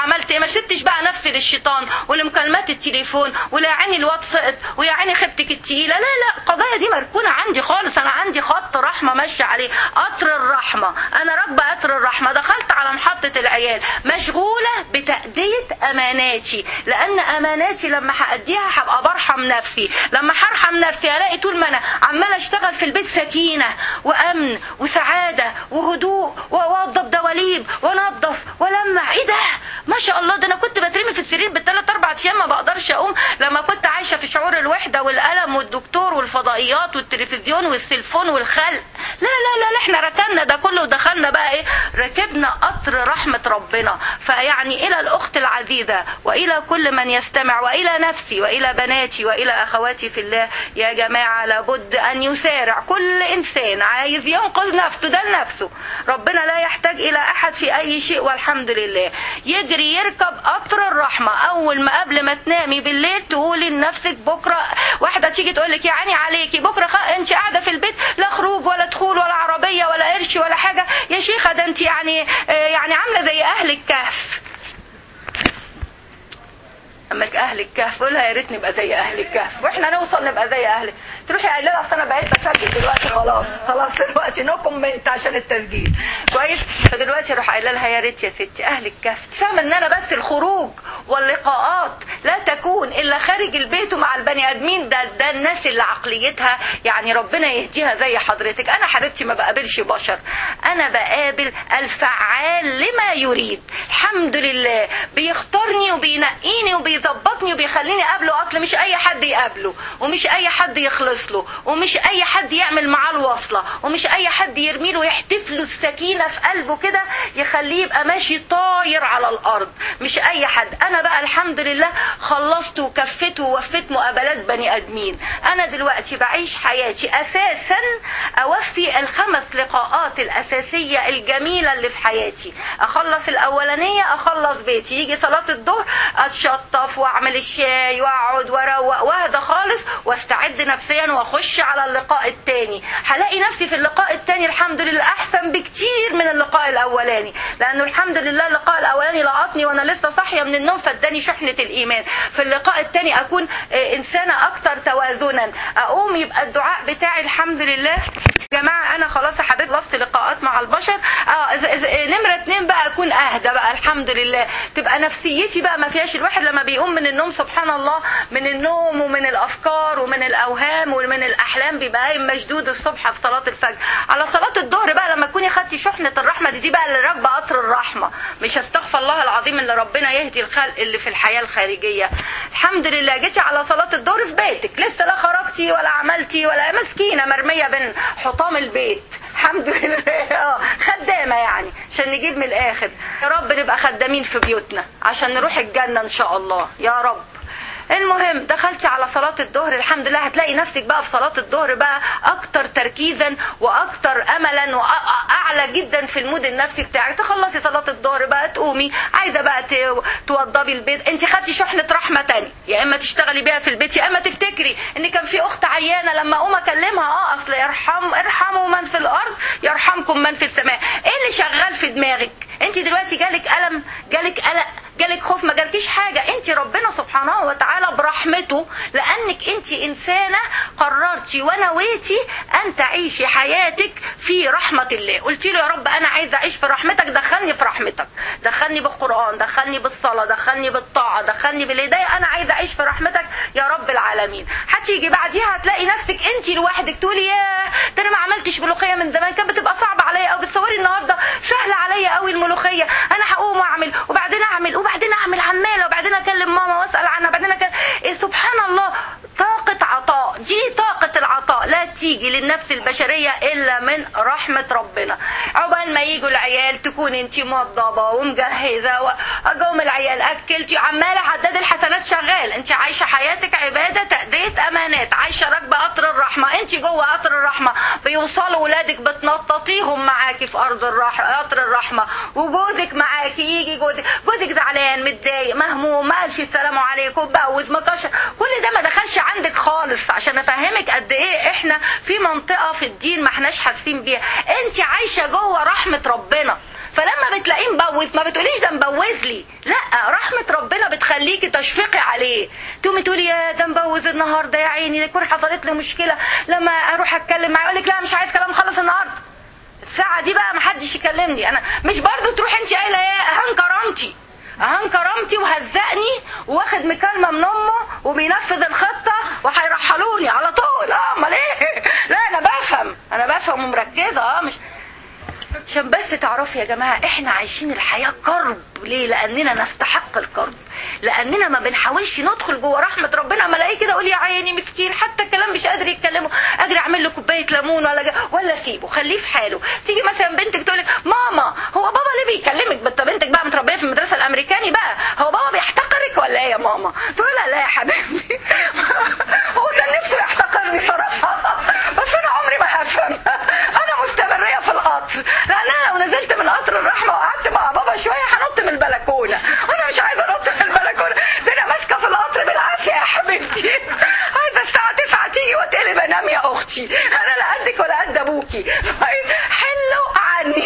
ما سبتش بقى نفسي للشيطان ولمكالمات التليفون ولا عيني الواد سقط ويا عيني خيبتك التقيله لا لا القضايا دي مركونه عندي خالص انا عندي خط رحمه ماشيه عليه قطر الرحمه انا راكبه قطر الرحمه دخلت على محطه العيال مشغوله بتاديه اماناتي لان اماناتي لما هاديها هبقى برحم نفسي لما هرحم نفسي الاقي طول ما انا عماله اشتغل في البيت سكينه وامن وسعاده وهدوء واوضب دواليب وانضف والمع ايه ده ما شاء الله ده انا كنت بترمي في السرير بالثلاث اربع ايام ما بقدرش اقوم لما كنت عايشه في شعور الوحده والالم والدكتور والفضائيات والتلفزيون والسلفون والخلق لا لا لا, لا احنا ركننا ده كله ودخلنا بقى ايه ركبنا قطر رحمه ربنا فيعني الى الاخت العزيزه والى كل من يستمع والى نفسي والى بناتي والى اخواتي في الله يا جماعه لابد ان يسارع كل انسان عايز ينقذ نفسه ده لنفسه ربنا لا يحتاج الى احد في اي شيء والحمد لله يجري يركب قطر الرحمه اول ما قبل ما تنامي بالليل تقولي لنفسك بكره واحده تيجي تقول لك يا عيني عليكي بكره خ... انت قاعده في البيت لا خروج ولا دخول ولا عربيه ولا قرش ولا حاجه يا شيخه ده انت يعني آه يعني عامله زي اهل الكهف اما اهل الكهف قولها يا ريت نبقى زي اهل الكهف واحنا نوصل نبقى زي اهل تروحي قايله لها اصل انا بقيت بسجل دلوقتي خلاص خلاص دلوقتي نو كومنت عشان التسجيل كويس فدلوقتي اروح قايله لها يا ريت يا ستي اهل الكهف تفهم ان انا بس الخروج واللقاءات لا تكون الا خارج البيت ومع البني ادمين ده ده الناس اللي عقليتها يعني ربنا يهديها زي حضرتك انا حبيبتي ما بقابلش بشر انا بقابل الفعال لما يريد الحمد لله بيختارني وبينقيني وبيظبطني وبيخليني اقابله اصل مش اي حد يقابله ومش اي حد يخلص له ومش اي حد يعمل معاه الوصله ومش اي حد يرمي له يحتف له السكينه في قلبه كده يخليه يبقى ماشي طاير على الارض مش اي حد انا بقى الحمد لله خلصت وكفيت ووفيت مقابلات بني ادمين انا دلوقتي بعيش حياتي اساسا اوفي الخمس لقاءات الاساسيه الجميله اللي في حياتي اخلص الاولانيه اخلص بيتي يجي صلاه الظهر اتشطف واعمل الشاي واقعد واروق واهدى خالص واستعد نفسيا واخش على اللقاء الثاني هلاقي نفسي في اللقاء الثاني الحمد لله احسن بكتير من اللقاء الاولاني لانه الحمد لله اللقاء الاولاني لقطني وانا لسه صاحيه من النوم فاداني شحنه الايمان في اللقاء الثاني اكون انسانه اكثر توازنا اقوم يبقى الدعاء بتاعي الحمد لله يا جماعه انا خلاص يا حبيبي خلصت لقاءات مع البشر اه نمره اتنين بقى اكون اهدى بقى الحمد لله تبقى نفسيتي بقى ما فيهاش الواحد لما بيقوم من النوم سبحان الله من النوم ومن الافكار ومن الاوهام ومن الاحلام بيبقى قايم مشدود الصبح في صلاه الفجر على صلاه الظهر بقى لما تكوني خدتي شحنه الرحمه دي دي بقى اللي راكبه قطر الرحمه مش هستغفر الله العظيم اللي ربنا يهدي الخلق اللي في الحياه الخارجيه الحمد لله جيتي على صلاه الظهر في بيتك لسه لا خرجتي ولا عملتي ولا مسكينه مرميه بين حطام البيت الحمد لله اه خدامه يعني عشان نجيب من الاخر يا رب نبقى خدامين في بيوتنا عشان نروح الجنه ان شاء الله يا رب المهم دخلتي على صلاة الظهر الحمد لله هتلاقي نفسك بقى في صلاة الظهر بقى أكتر تركيزا وأكتر أملا وأعلى جدا في المود النفسي بتاعك تخلصي صلاة الظهر بقى تقومي عايزة بقى توضبي البيت أنت خدتي شحنة رحمة تاني يا إما تشتغلي بيها في البيت يا إما تفتكري إن كان في أخت عيانة لما أقوم أكلمها أه أصل ارحم ارحموا من في الأرض يرحمكم من في السماء إيه اللي شغال في دماغك أنت دلوقتي جالك ألم جالك قلق جالك خوف ما جالكيش حاجة انت ربنا سبحانه وتعالى برحمته لانك انت انسانة قررتي ونويتي ان تعيشي حياتك في رحمة الله قلت له يا رب انا عايزة اعيش في رحمتك دخلني في رحمتك دخلني بالقرآن دخلني بالصلاة دخلني بالطاعة دخلني بالهداية انا عايزة اعيش في رحمتك يا رب العالمين هتيجي بعديها هتلاقي نفسك انت لوحدك تقولي ياه ده انا ما عملتش ملوخية من زمان كانت بتبقى صعبة عليا او بتصوري النهاردة سهلة عليا قوي الملوخية انا هقوم واعمل وبعدين اعمل وبعدين اعمل عماله وبعدين اكلم ماما واسال عنها وبعدين أكلم... إيه سبحان الله طاقة عطاء دي طاقة العطاء لا تيجي للنفس البشرية إلا من رحمة ربنا عقبال ما يجوا العيال تكون انت موضبة ومجهزة وأجوم العيال أكلتي عمالة عداد الحسنات شغال انت عايشة حياتك عبادة تأدية أمانات عايشة راكبة قطر الرحمة انت جوه قطر الرحمة بيوصلوا ولادك بتنططيهم معاكي في أرض الرحمة قطر الرحمة وجوزك معاكي يجي جوزك جوزك زعلان متضايق مهموم ما قالش السلام عليكم بوز مكشر كل ده ما دخلش عندك خالص عشان افهمك قد ايه احنا في منطقه في الدين ما احناش حاسين بيها انت عايشه جوه رحمه ربنا فلما بتلاقيه مبوز ما بتقوليش ده مبوز لي لا رحمه ربنا بتخليكي تشفقي عليه تقومي تقولي يا ده مبوز النهارده يا عيني يكون حصلت له مشكله لما اروح اتكلم معاه يقول لك لا مش عايز كلام خلص النهارده الساعه دي بقى ما حدش يكلمني انا مش برضو تروحي انت قايله ايه اهان كرامتي اهان كرامتي وهزقني واخد مكالمه من امه وبينفذ الخطه وهيرحلوني على طول اه امال ايه لا انا بفهم انا بفهم ومركزه اه مش عشان بس تعرفوا يا جماعه احنا عايشين الحياه كرب ليه لاننا نستحق الكرب لاننا ما بنحاولش ندخل جوه رحمه ربنا اما الاقيه كده اقول يا عيني مسكين حتى الكلام مش قادر يتكلمه اجري اعمل له كوبايه ليمون ولا جا ولا اسيبه خليه في حاله تيجي مثلا بنتك تقول لك ماما هو بابا ليه بيكلمك بنت بنتك بقى متربيه في المدرسه الامريكاني بقى هو بابا بيحتقرك ولا ايه يا ماما تقول لها لا يا حبيبتي هو كان نفسه يحتقرني صراحه بس انا عمري ما هفهم انا مستمريه في القطر لان انا لو نزلت من قطر الرحمه وقعدت مع بابا شويه هنط من البلكونه وانا مش عايزه انط من البلكونه ده انا ماسكه في القطر بالعافيه يا حبيبتي عايزه الساعه 9 تيجي واتقلب انام يا اختي انا لا قدك ولا قد ابوكي حلوا عني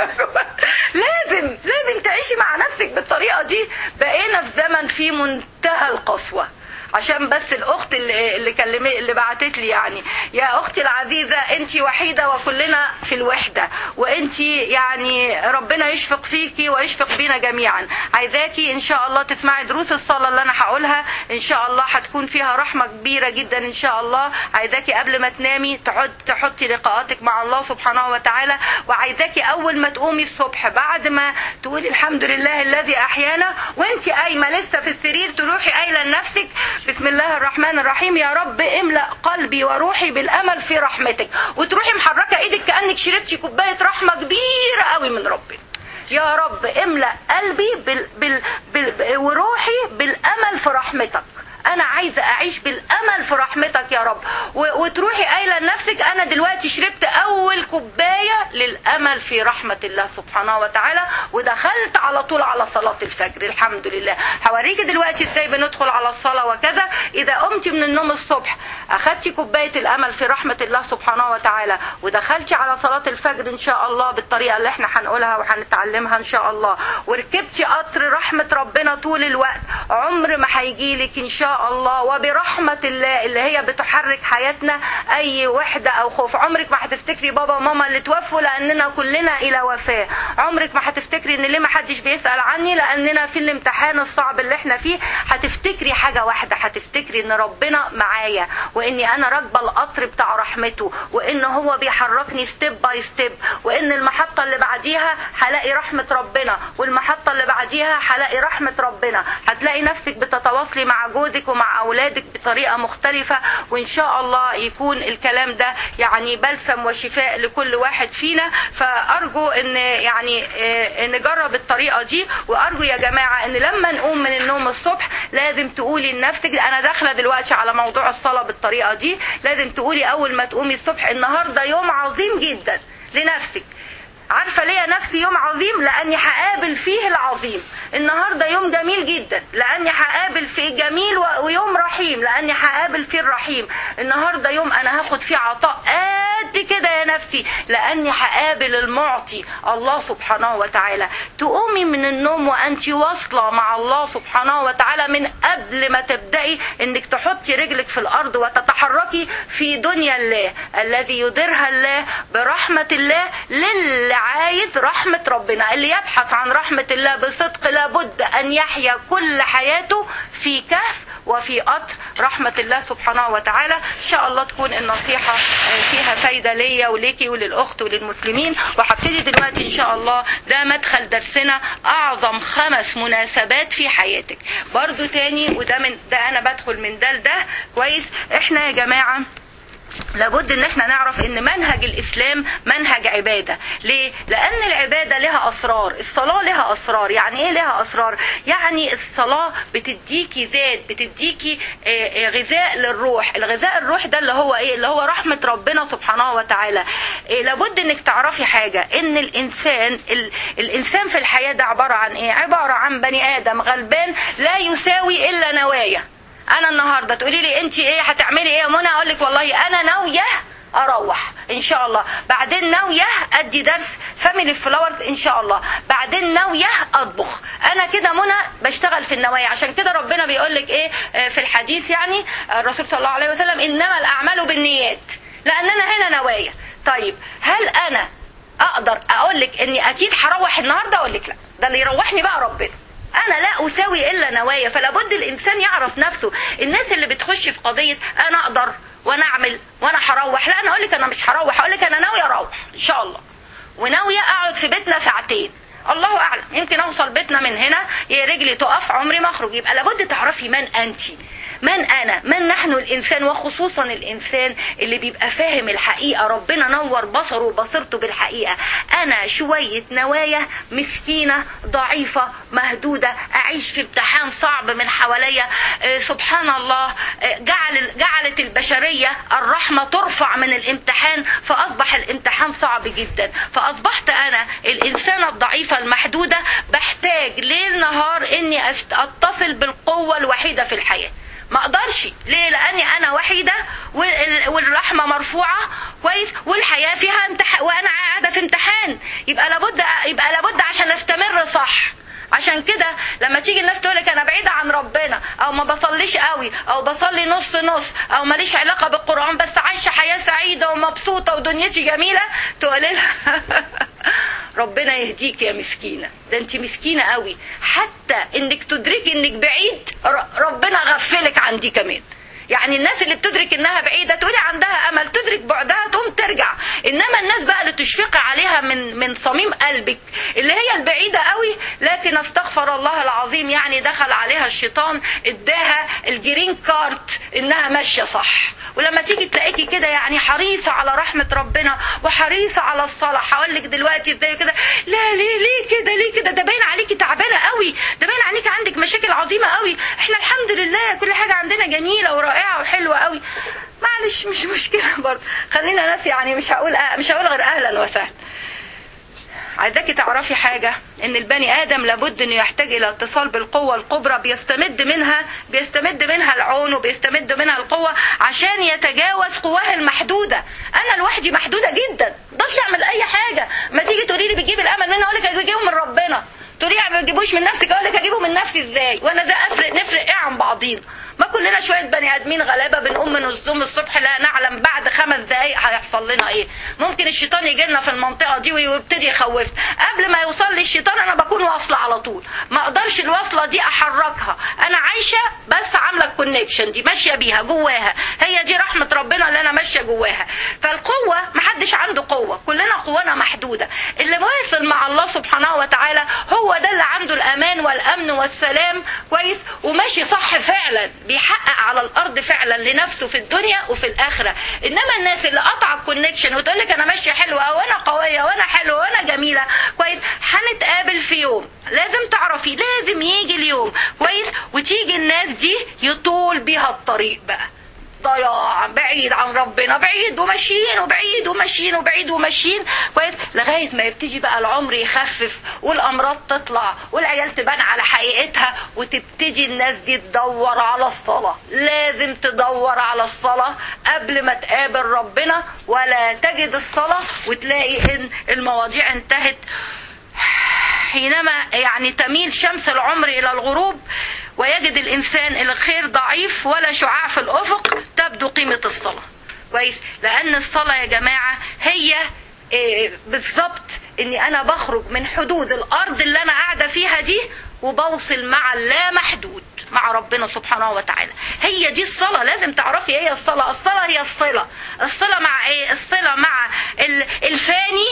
لازم لازم تعيشي مع نفسك بالطريقه دي بقينا في زمن فيه منتهى القسوه عشان بس الاخت اللي اللي كلمت اللي بعتت لي يعني يا اختي العزيزه انت وحيده وكلنا في الوحده وانت يعني ربنا يشفق فيكي ويشفق بينا جميعا عايزاكي ان شاء الله تسمعي دروس الصلاه اللي انا هقولها ان شاء الله هتكون فيها رحمه كبيره جدا ان شاء الله عايزاكي قبل ما تنامي تحط تحطي لقاءاتك مع الله سبحانه وتعالى وعايزاكي اول ما تقومي الصبح بعد ما تقولي الحمد لله الذي احيانا وانت قايمه لسه في السرير تروحي قايله لنفسك بسم الله الرحمن الرحيم يا رب املأ قلبي وروحي بالأمل في رحمتك وتروحي محركة ايدك كأنك شربتي كوباية رحمة كبيرة قوي من ربنا يا رب املأ قلبي بال بال بال وروحي بالأمل في رحمتك انا عايزه اعيش بالامل في رحمتك يا رب و- وتروحي قايله لنفسك انا دلوقتي شربت اول كوبايه للامل في رحمه الله سبحانه وتعالى ودخلت على طول على صلاه الفجر الحمد لله هوريكي دلوقتي ازاي بندخل على الصلاه وكذا اذا قمتي من النوم الصبح اخدتي كوبايه الامل في رحمه الله سبحانه وتعالى ودخلتي على صلاه الفجر ان شاء الله بالطريقه اللي احنا هنقولها وهنتعلمها ان شاء الله وركبتي قطر رحمه ربنا طول الوقت عمر ما هيجيلك ان شاء الله وبرحمه الله اللي هي بتحرك حياتنا اي وحده او خوف عمرك ما هتفتكري بابا وماما اللي توفوا لاننا كلنا الى وفاه عمرك ما هتفتكري ان ليه ما حدش بيسال عني لاننا في الامتحان الصعب اللي احنا فيه هتفتكري حاجه واحده هتفتكري ان ربنا معايا واني انا راكبه القطر بتاع رحمته وان هو بيحركني ستيب باي ستيب وان المحطه اللي بعديها هلاقي رحمه ربنا والمحطه اللي بعديها هلاقي رحمه ربنا هتلاقي نفسك بتتواصلي مع جوزك ومع اولادك بطريقه مختلفه وان شاء الله يكون الكلام ده يعني بلسم وشفاء لكل واحد فينا فارجو ان يعني آه، نجرب الطريقه دي وارجو يا جماعه ان لما نقوم من النوم الصبح لازم تقولي لنفسك انا داخله دلوقتي على موضوع الصلاه بالطريقه دي لازم تقولي اول ما تقومي الصبح النهارده يوم عظيم جدا لنفسك عارفه ليه يا نفسي يوم عظيم لاني هقابل فيه العظيم النهارده يوم جميل جدا لاني هقابل فيه جميل و- ويوم رحيم لاني هقابل فيه الرحيم النهارده يوم انا هاخد فيه عطاء قد كده يا نفسي لاني هقابل المعطي الله سبحانه وتعالى تقومي من النوم وانت واصله مع الله سبحانه وتعالى من قبل ما تبداي انك تحطي رجلك في الارض وتتحركي في دنيا الله الذي يديرها الله برحمه الله للي عايز رحمه ربنا اللي يبحث عن رحمه الله بصدق لابد ان يحيا كل حياته في كهف وفي قطر رحمة الله سبحانه وتعالى إن شاء الله تكون النصيحة آه، فيها فايدة ليا وليكي وللأخت وللمسلمين وهبتدي دلوقتي إن شاء الله ده مدخل درسنا أعظم خمس مناسبات في حياتك برضو تاني وده من ده أنا بدخل من ده لده كويس إحنا يا جماعة لابد ان احنا نعرف ان منهج الاسلام منهج عباده ليه لان العباده لها اسرار الصلاه لها اسرار يعني ايه لها اسرار يعني الصلاه بتديكي ذات بتديكي آه، آه، غذاء للروح الغذاء الروح ده اللي هو ايه اللي هو رحمه ربنا سبحانه وتعالى آه، لابد انك تعرفي حاجه ان الانسان ال- الانسان في الحياه ده عباره عن ايه عباره عن بني ادم غلبان لا يساوي الا نوايا انا النهارده تقولي لي انت ايه هتعملي ايه يا منى اقول لك والله انا ناويه اروح ان شاء الله بعدين ناويه ادي درس فاميلي فلاورز ان شاء الله بعدين ناويه اطبخ انا كده منى بشتغل في النوايا عشان كده ربنا بيقول لك ايه آه، في الحديث يعني الرسول صلى الله عليه وسلم انما الاعمال بالنيات لاننا هنا نوايا طيب هل انا اقدر اقول لك اني اكيد هروح النهارده اقول لك لا ده اللي يروحني بقى ربنا انا لا اساوي الا نوايا فلا بد الانسان يعرف نفسه الناس اللي بتخش في قضيه انا اقدر وانا اعمل وانا هروح لا انا اقول لك انا مش هروح اقول لك انا ناويه اروح ان شاء الله وناويه اقعد في بيتنا ساعتين الله اعلم يمكن اوصل بيتنا من هنا يا رجلي تقف عمري ما اخرج يبقى لابد تعرفي من انت من انا من نحن الانسان وخصوصا الانسان اللي بيبقى فاهم الحقيقه ربنا نور بصره وبصيرته بالحقيقه انا شويه نوايا مسكينه ضعيفه مهدوده اعيش في امتحان صعب من حواليا آه، سبحان الله آه، جعل جعلت البشريه الرحمه ترفع من الامتحان فاصبح الامتحان صعب جدا فاصبحت انا الانسانه الضعيفه المحدوده بحتاج ليل نهار اني أست- اتصل بالقوه الوحيده في الحياه ما اقدرش ليه لاني انا وحيده وال- والرحمه مرفوعه كويس والحياه فيها امتحان وانا قاعده في امتحان يبقى لابد يبقى لابد عشان استمر صح عشان كده لما تيجي الناس تقولك انا بعيده عن ربنا او ما بصليش قوي او بصلي نص نص او ماليش علاقه بالقران بس عايشه حياه سعيده ومبسوطه ودنيتي جميله تقولي لها ربنا يهديك يا مسكينه ده انت مسكينه قوي حتى انك تدركي انك بعيد ر- ربنا غفلك عن دي كمان يعني الناس اللي بتدرك انها بعيده تقولي عندها امل تدرك بعدها تقوم ترجع انما الناس بقى اللي تشفقي عليها من من صميم قلبك اللي هي البعيده قوي لكن استغفر الله العظيم يعني دخل عليها الشيطان اداها الجرين كارت انها ماشيه صح ولما تيجي تلاقيكي كده يعني حريصه على رحمه ربنا وحريصه على الصلاه هقول لك دلوقتي ازاي كده لا ليه ليه كده ليه كده ده باين عليكي تعبانه قوي ده باين عليكي عندك مشاكل عظيمه قوي احنا الحمد لله كل حاجه عندنا جميله ورائعه وحلوه قوي معلش مش مشكله برضه خلينا ناس يعني مش هقول مش هقول غير اهلا وسهلا عايزاكي تعرفي حاجة ان البني ادم لابد انه يحتاج الى اتصال بالقوة الكبرى بيستمد منها بيستمد منها العون وبيستمد منها القوة عشان يتجاوز قواه المحدودة انا لوحدي محدودة جدا مقدرش اعمل اي حاجة ما تيجي تقولي لي بتجيب الامل مني اقول لك اجيبه من ربنا تقولي لي ما بتجيبوش من نفسك اقول لك اجيبه من نفسي ازاي وانا ده افرق نفرق ايه عن بعضينا ما كلنا شوية بني ادمين غلابة بنقوم من النوم الصبح لا نعلم بعد خمس دقايق هيحصل لنا ايه ممكن الشيطان يجي لنا في المنطقة دي ويبتدي يخوفنا قبل ما يوصل لي الشيطان انا بكون واصلة على طول ما اقدرش الوصلة دي احركها انا عايشة بس عاملة الكونكشن دي ماشية بيها جواها هي دي رحمة ربنا اللي انا ماشية جواها فالقوة محدش عنده قوة كلنا قوانا محدودة اللي واصل مع الله سبحانه وتعالى هو ده اللي عنده الامان والامن والسلام كويس وماشي صح فعلا بيحقق على الارض فعلا لنفسه في الدنيا وفي الاخره انما الناس اللي قطع الكونكشن وتقول لك انا ماشيه حلوه وانا قويه وانا حلوه وانا جميله كويس هنتقابل في يوم لازم تعرفي لازم يجي اليوم كويس وتيجي الناس دي يطول بيها الطريق بقى ضياع بعيد عن ربنا بعيد وماشيين وبعيد وماشيين وبعيد وماشيين كويس لغايه ما يبتدي بقى العمر يخفف والامراض تطلع والعيال تبان على حقيقتها وتبتدي الناس دي تدور على الصلاه لازم تدور على الصلاه قبل ما تقابل ربنا ولا تجد الصلاه وتلاقي ان المواضيع انتهت حينما يعني تميل شمس العمر الى الغروب ويجد الانسان الخير ضعيف ولا شعاع في الافق تبدو قيمه الصلاه كويس لان الصلاه يا جماعه هي إيه بالظبط اني انا بخرج من حدود الارض اللي انا قاعده فيها دي وبوصل مع اللا محدود مع ربنا سبحانه وتعالى هي دي الصلاه لازم تعرفي ايه الصلاه الصلاه هي الصله الصله مع ايه الصله مع الفاني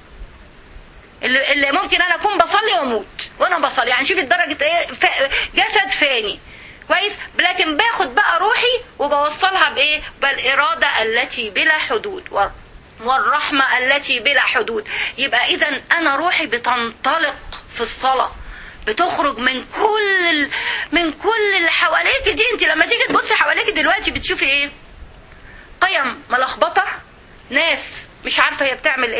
اللي ممكن انا اكون بصلي واموت وانا بصلي يعني شوفي درجه ايه جسد فاني كويس لكن باخد بقى روحي وبوصلها بايه بالاراده التي بلا حدود والرحمه التي بلا حدود يبقى اذا انا روحي بتنطلق في الصلاه بتخرج من كل من كل اللي حواليك دي انت لما تيجي تبصي حواليك دلوقتي بتشوفي ايه قيم ملخبطه ناس مش عارفه هي بتعمل ايه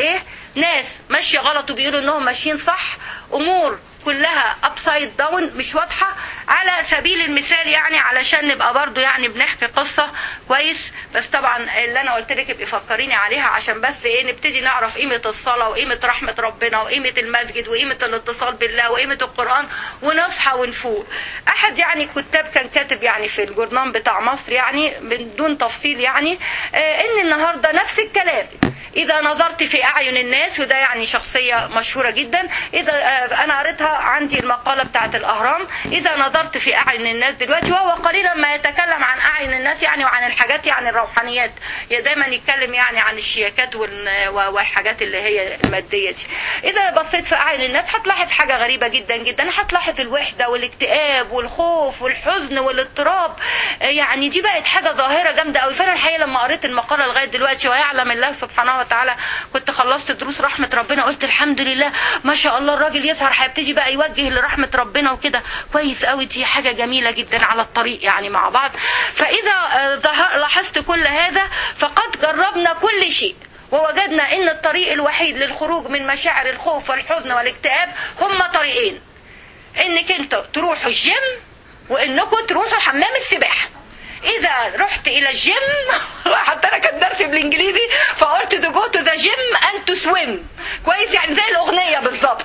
ناس ماشيه غلط وبيقولوا انهم ماشيين صح امور كلها ابسايد داون مش واضحه على سبيل المثال يعني علشان نبقى برضو يعني بنحكي قصه كويس بس طبعا اللي انا قلت لك ابقي فكريني عليها عشان بس ايه نبتدي نعرف قيمه الصلاه وقيمه رحمه ربنا وقيمه المسجد وقيمه الاتصال بالله وقيمه القران ونصحى ونفوق احد يعني الكتاب كان كاتب يعني في الجورنال بتاع مصر يعني من دون تفصيل يعني آه ان النهارده نفس الكلام إذا نظرت في أعين الناس وده يعني شخصية مشهورة جدا إذا أنا قريتها عندي المقالة بتاعت الأهرام إذا نظرت في أعين الناس دلوقتي وهو قليلا ما يتكلم عن أعين الناس يعني وعن الحاجات يعني الروحانيات دايما يتكلم يعني عن الشياكات والحاجات اللي هي المادية دي إذا بصيت في أعين الناس هتلاحظ حاجة غريبة جدا جدا هتلاحظ الوحدة والاكتئاب والخوف والحزن والاضطراب يعني دي بقت حاجة ظاهرة جامدة قوي فأنا الحقيقة لما قريت المقالة لغاية دلوقتي ويعلم الله سبحانه وتعالى كنت خلصت دروس رحمة ربنا قلت الحمد لله ما شاء الله الراجل يظهر هيبتدي بقى يوجه لرحمة ربنا وكده كويس قوي دي حاجة جميلة جدا على الطريق يعني مع بعض فإذا لاحظت كل هذا فقد جربنا كل شيء ووجدنا ان الطريق الوحيد للخروج من مشاعر الخوف والحزن والاكتئاب هما طريقين انك انت تروحوا الجيم وانكم تروحوا حمام السباحه اذا رحت الى الجيم حتى انا كان درسي بالانجليزي فقلت تو جو تو ذا جيم اند تو سويم كويس يعني زي الاغنيه بالظبط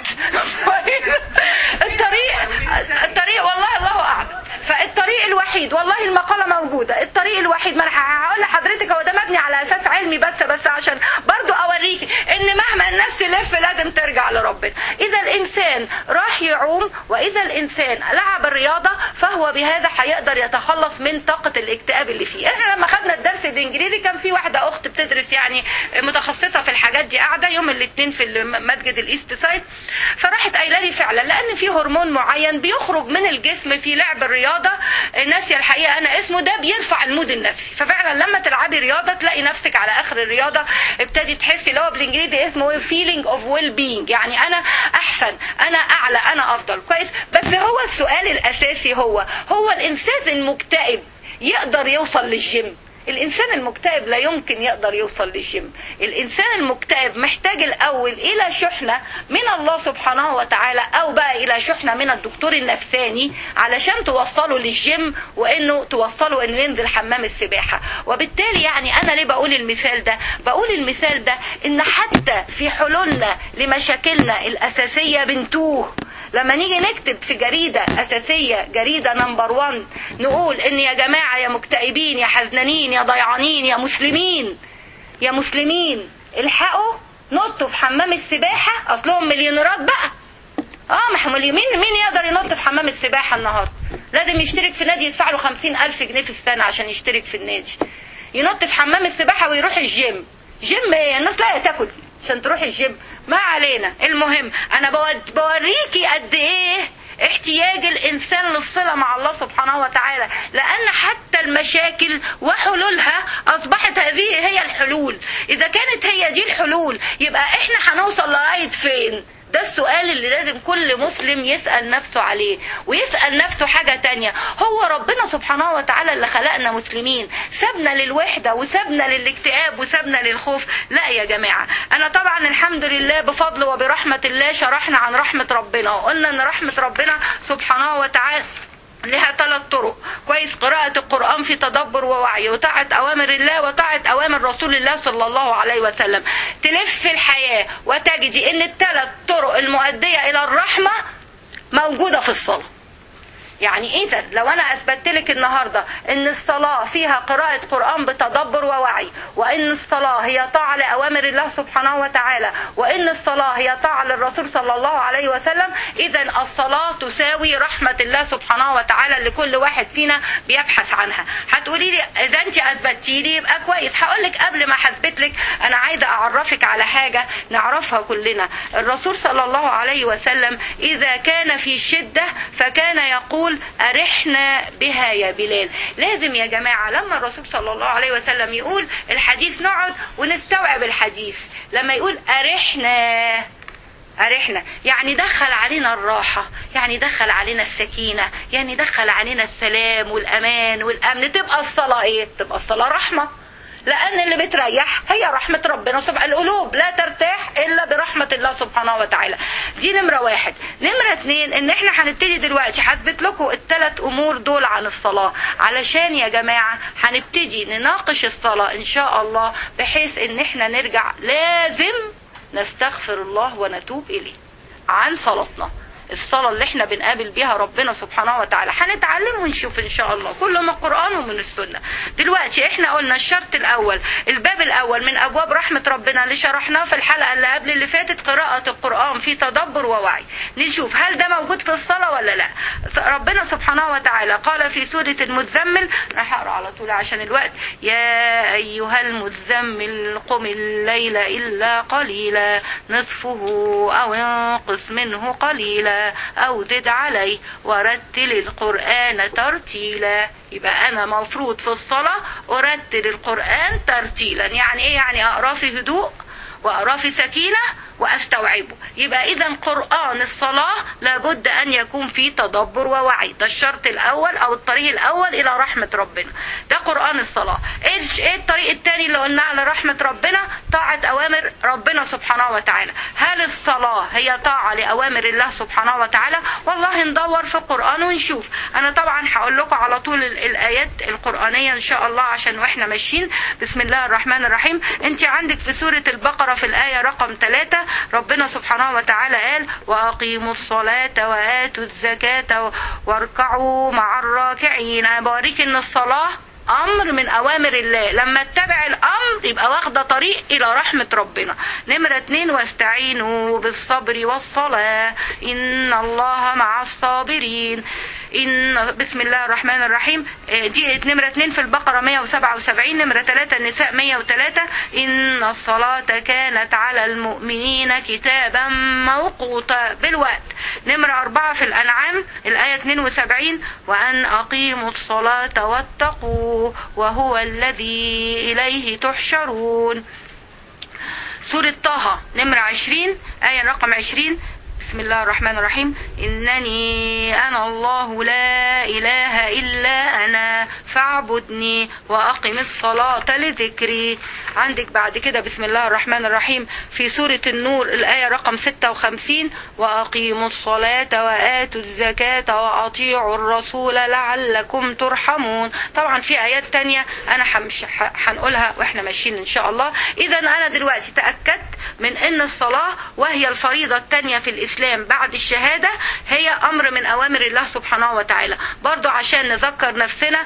الطريق الطريق والله الله اعلم فالطريق الوحيد والله المقاله موجوده الطريق الوحيد ما انا هقول لحضرتك هو ده مبني على اساس علمي بس بس عشان برضو اوريكي ان مهما الناس تلف لازم ترجع لربنا اذا الانسان راح يعوم واذا الانسان لعب الرياضه فهو بهذا هيقدر يتخلص من طاقه الاكتئاب اللي فيه احنا لما خدنا الدرس الانجليزي كان في واحده اخت بتدرس يعني متخصصه في الحاجات دي قاعده يوم الاثنين في مسجد الايست سايد فراحت قايله لي فعلا لان في هرمون معين بيخرج من الجسم في لعب الرياضه ناسيه الحقيقه انا اسمه ده بيرفع المود النفسي ففعلا لما تلعبي رياضه تلاقي نفسك على اخر الرياضه ابتدي تحسي اللي هو بالانجليزي اسمه فيلينج اوف ويل بينج يعني انا احسن انا اعلى انا افضل كويس بس هو السؤال الاساسي هو هو الانسان المكتئب يقدر يوصل للجيم الانسان المكتئب لا يمكن يقدر يوصل للجيم الانسان المكتئب محتاج الاول الى شحنه من الله سبحانه وتعالى او بقى الى شحنه من الدكتور النفساني علشان توصله للجيم وانه توصله انه ينزل حمام السباحه وبالتالي يعني انا ليه بقول المثال ده بقول المثال ده ان حتى في حلولنا لمشاكلنا الاساسيه بنتوه لما نيجي نكتب في جريدة أساسية جريدة نمبر وان نقول إن يا جماعة يا مكتئبين يا حزنانين يا ضيعانين يا مسلمين يا مسلمين الحقوا نطوا في حمام السباحة أصلهم مليونيرات بقى اه ما مين مين يقدر ينط في حمام السباحة النهاردة لازم يشترك في نادي يدفع له خمسين ألف جنيه في السنة عشان يشترك في النادي ينط في حمام السباحة ويروح الجيم جيم ايه الناس لا تاكل عشان تروح الجيم ما علينا المهم انا بوريكي قد ايه احتياج الانسان للصله مع الله سبحانه وتعالى لان حتى المشاكل وحلولها اصبحت هذه هي الحلول اذا كانت هي دي الحلول يبقى احنا هنوصل لغايه فين ده السؤال اللي لازم كل مسلم يسأل نفسه عليه ويسأل نفسه حاجة تانية هو ربنا سبحانه وتعالى اللي خلقنا مسلمين سابنا للوحدة وسابنا للاكتئاب وسابنا للخوف لا يا جماعة أنا طبعا الحمد لله بفضل وبرحمة الله شرحنا عن رحمة ربنا وقلنا أن رحمة ربنا سبحانه وتعالى لها ثلاث طرق كويس قراءة القرآن في تدبر ووعي وطاعة أوامر الله وطاعة أوامر رسول الله صلى الله عليه وسلم تلف الحياة وتجدي أن الثلاث طرق المؤدية إلى الرحمة موجودة في الصلاة يعني اذا لو انا اثبتت لك النهارده ان الصلاه فيها قراءه قران بتدبر ووعي وان الصلاه هي طاعه لاوامر الله سبحانه وتعالى وان الصلاه هي طاعه للرسول صلى الله عليه وسلم اذا الصلاه تساوي رحمه الله سبحانه وتعالى اللي كل واحد فينا بيبحث عنها هتقولي لي اذا انت اثبتتي لي يبقى كويس هقول لك قبل ما اثبت لك انا عايزه اعرفك على حاجه نعرفها كلنا الرسول صلى الله عليه وسلم اذا كان في شده فكان يقول يقول أرحنا بها يا بلال لازم يا جماعة لما الرسول صلى الله عليه وسلم يقول الحديث نقعد ونستوعب الحديث لما يقول أرحنا أرحنا يعني دخل علينا الراحة يعني دخل علينا السكينة يعني دخل علينا السلام والأمان والأمن تبقى الصلاة إيه تبقى الصلاة رحمة لان اللي بتريح هي رحمه ربنا سبحانه القلوب لا ترتاح الا برحمه الله سبحانه وتعالى دي نمره واحد نمره اتنين ان احنا هنبتدي دلوقتي هثبت لكم الثلاث امور دول عن الصلاه علشان يا جماعه هنبتدي نناقش الصلاه ان شاء الله بحيث ان احنا نرجع لازم نستغفر الله ونتوب اليه عن صلاتنا الصلاة اللي احنا بنقابل بيها ربنا سبحانه وتعالى هنتعلم ونشوف ان شاء الله كله من القرآن ومن السنة دلوقتي احنا قلنا الشرط الاول الباب الاول من ابواب رحمة ربنا اللي شرحناه في الحلقة اللي قبل اللي فاتت قراءة القرآن في تدبر ووعي نشوف هل ده موجود في الصلاة ولا لا ربنا سبحانه وتعالى قال في سورة المزمل راح اقرا على طول عشان الوقت يا ايها المزمل قم الليل الا قليلا نصفه او انقص منه قليلا أو زد عليه ورتل القرآن ترتيلا يبقى أنا مفروض في الصلاة أرتل القرآن ترتيلا يعني إيه يعني أقرأ في هدوء وأقرأ في سكينة واستوعبه يبقى اذا قران الصلاه لابد ان يكون فيه تدبر ووعي ده الشرط الاول او الطريق الاول الى رحمه ربنا ده قران الصلاه ايش ايه الطريق الثاني اللي قلناه على رحمه ربنا طاعه اوامر ربنا سبحانه وتعالى هل الصلاه هي طاعه لاوامر الله سبحانه وتعالى والله ندور في القران ونشوف انا طبعا هقول لكم على طول الايات القرانيه ان شاء الله عشان واحنا ماشيين بسم الله الرحمن الرحيم انت عندك في سوره البقره في الايه رقم 3 ربنا سبحانه وتعالى قال وأقيموا الصلاة وآتوا الزكاة واركعوا مع الراكعين أنا بوريك إن الصلاة امر من اوامر الله لما اتبع الامر يبقى واخده طريق الى رحمه ربنا نمره اتنين واستعينوا بالصبر والصلاه ان الله مع الصابرين إن بسم الله الرحمن الرحيم دي نمرة اتنين في البقرة 177 نمرة ثلاثة النساء 103 إن الصلاة كانت على المؤمنين كتابا موقوتا بالوقت نمرة أربعة في الأنعام الآية 72 وأن أقيموا الصلاة واتقوا وهو الذي إليه تحشرون سورة طه نمرة 20 آية رقم 20 بسم الله الرحمن الرحيم إنني أنا الله لا إله إلا أنا فاعبدني وأقم الصلاة لذكري عندك بعد كده بسم الله الرحمن الرحيم في سورة النور الآية رقم 56 وأقيموا الصلاة وآتوا الزكاة وأطيعوا الرسول لعلكم ترحمون طبعا في آيات تانية أنا مش هنقولها وإحنا ماشيين إن شاء الله إذا أنا دلوقتي تأكدت من أن الصلاة وهي الفريضة الثانية في الإسلام بعد الشهادة هي أمر من أوامر الله سبحانه وتعالى برضو عشان نذكر نفسنا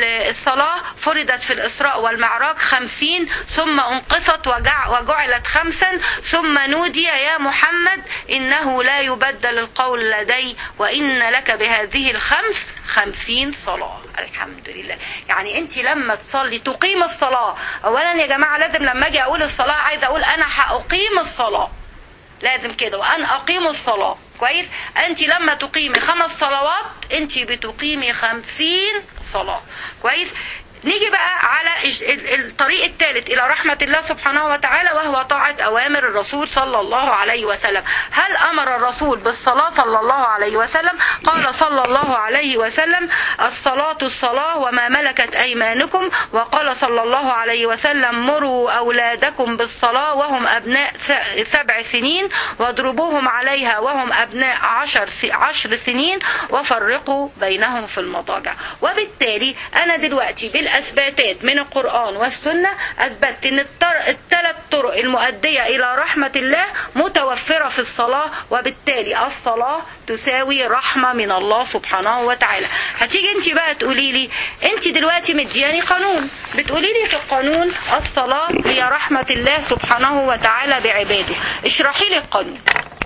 الصلاة فرضت في الإسراء والمعراج خمسين ثم انقصت وجع وجعلت خمسا ثم نودي يا محمد إنه لا يبدل القول لدي وإن لك بهذه الخمس خمسين صلاة الحمد لله يعني انت لما تصلي تقيم الصلاة اولا يا جماعة لازم لما اجي اقول الصلاة عايزة اقول انا هأقيم الصلاة لازم كده وان اقيم الصلاة كويس انت لما تقيمي خمس صلوات انت بتقيمي خمسين صلاة كويس نيجي بقى على الطريق الثالث الى رحمه الله سبحانه وتعالى وهو طاعه اوامر الرسول صلى الله عليه وسلم هل امر الرسول بالصلاه صلى الله عليه وسلم قال صلى الله عليه وسلم الصلاه الصلاه وما ملكت ايمانكم وقال صلى الله عليه وسلم مروا اولادكم بالصلاه وهم ابناء سبع سنين واضربوهم عليها وهم ابناء عشر عشر سنين وفرقوا بينهم في المضاجع وبالتالي انا دلوقتي بال الأثباتات من القرآن والسنة أثبتت أن الثلاث طرق المؤدية إلى رحمة الله متوفرة في الصلاة وبالتالي الصلاة تساوي رحمة من الله سبحانه وتعالى هتيجي انت بقى تقولي لي انت دلوقتي مدياني قانون بتقولي لي في القانون الصلاة هي رحمة الله سبحانه وتعالى بعباده اشرحي لي القانون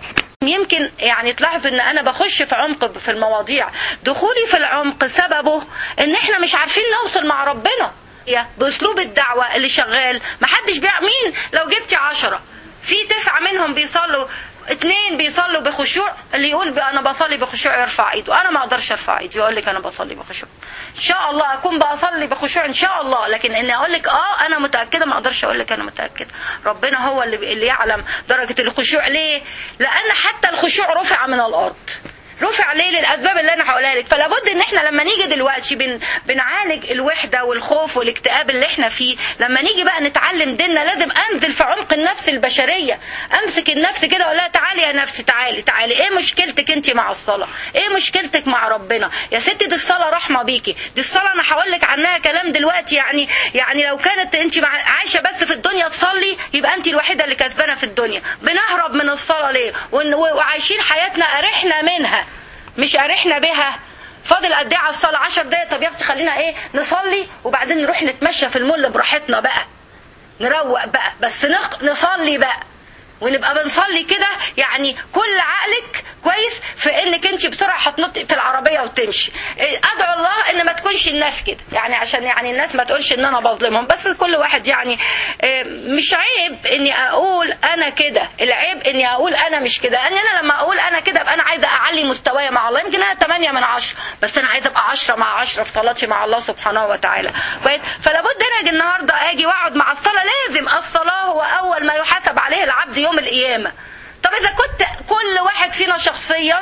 يمكن يعني تلاحظوا ان انا بخش في عمق في المواضيع دخولي في العمق سببه ان احنا مش عارفين نوصل مع ربنا باسلوب الدعوة اللي شغال محدش بيع مين لو جبتي عشرة في تسعة منهم بيصلوا اتنين بيصلوا بخشوع اللي يقول انا بصلي بخشوع يرفع ايده انا ما اقدرش ارفع ايدي يقول لك انا بصلي بخشوع ان شاء الله اكون بصلي بخشوع ان شاء الله لكن اني اقول لك اه انا متاكده ما اقدرش اقول لك انا متاكده ربنا هو اللي اللي يعلم درجه الخشوع ليه لان حتى الخشوع رفع من الارض رفع ليه للاسباب اللي انا هقولها لك فلابد ان احنا لما نيجي دلوقتي بن بنعالج الوحده والخوف والاكتئاب اللي احنا فيه لما نيجي بقى نتعلم ديننا لازم انزل في عمق النفس البشريه امسك النفس كده واقول لها تعالي يا نفسي تعالي تعالي ايه مشكلتك انت مع الصلاه ايه مشكلتك مع ربنا يا ستي دي الصلاه رحمه بيكي دي الصلاه انا هقول لك عنها كلام دلوقتي يعني يعني لو كانت انت مع عايشه بس في الدنيا تصلي يبقى انت الوحيده اللي كسبانه في الدنيا بنهرب من الصلاه ليه ون- وعايشين حياتنا ارحنا منها مش ارحنا بها فاضل قد ايه على الصلاه 10 دقايق طب يا اختي خلينا ايه نصلي وبعدين نروح نتمشى في المول براحتنا بقى نروق بقى بس نق... نصلي بقى ونبقى بنصلي كده يعني كل عقلك كويس في انك انت بسرعه هتنطي في العربيه وتمشي إيه، ادعو الله ان ما تكونش الناس كده يعني عشان يعني الناس ما تقولش ان انا بظلمهم بس كل واحد يعني إيه، مش عيب اني اقول انا كده العيب اني اقول انا مش كده ان انا لما اقول انا كده ابقى انا عايزه اعلي مستواي مع الله يمكن انا 8 من 10 بس انا عايزه ابقى 10 مع 10 في صلاتي مع الله سبحانه وتعالى كويس فلابد انا اجي النهارده اجي واقعد مع الصلاه لازم الصلاه هو اول ما يحاسب عليه العبد يوم القيامه طب اذا كنت كل واحد فينا شخصيا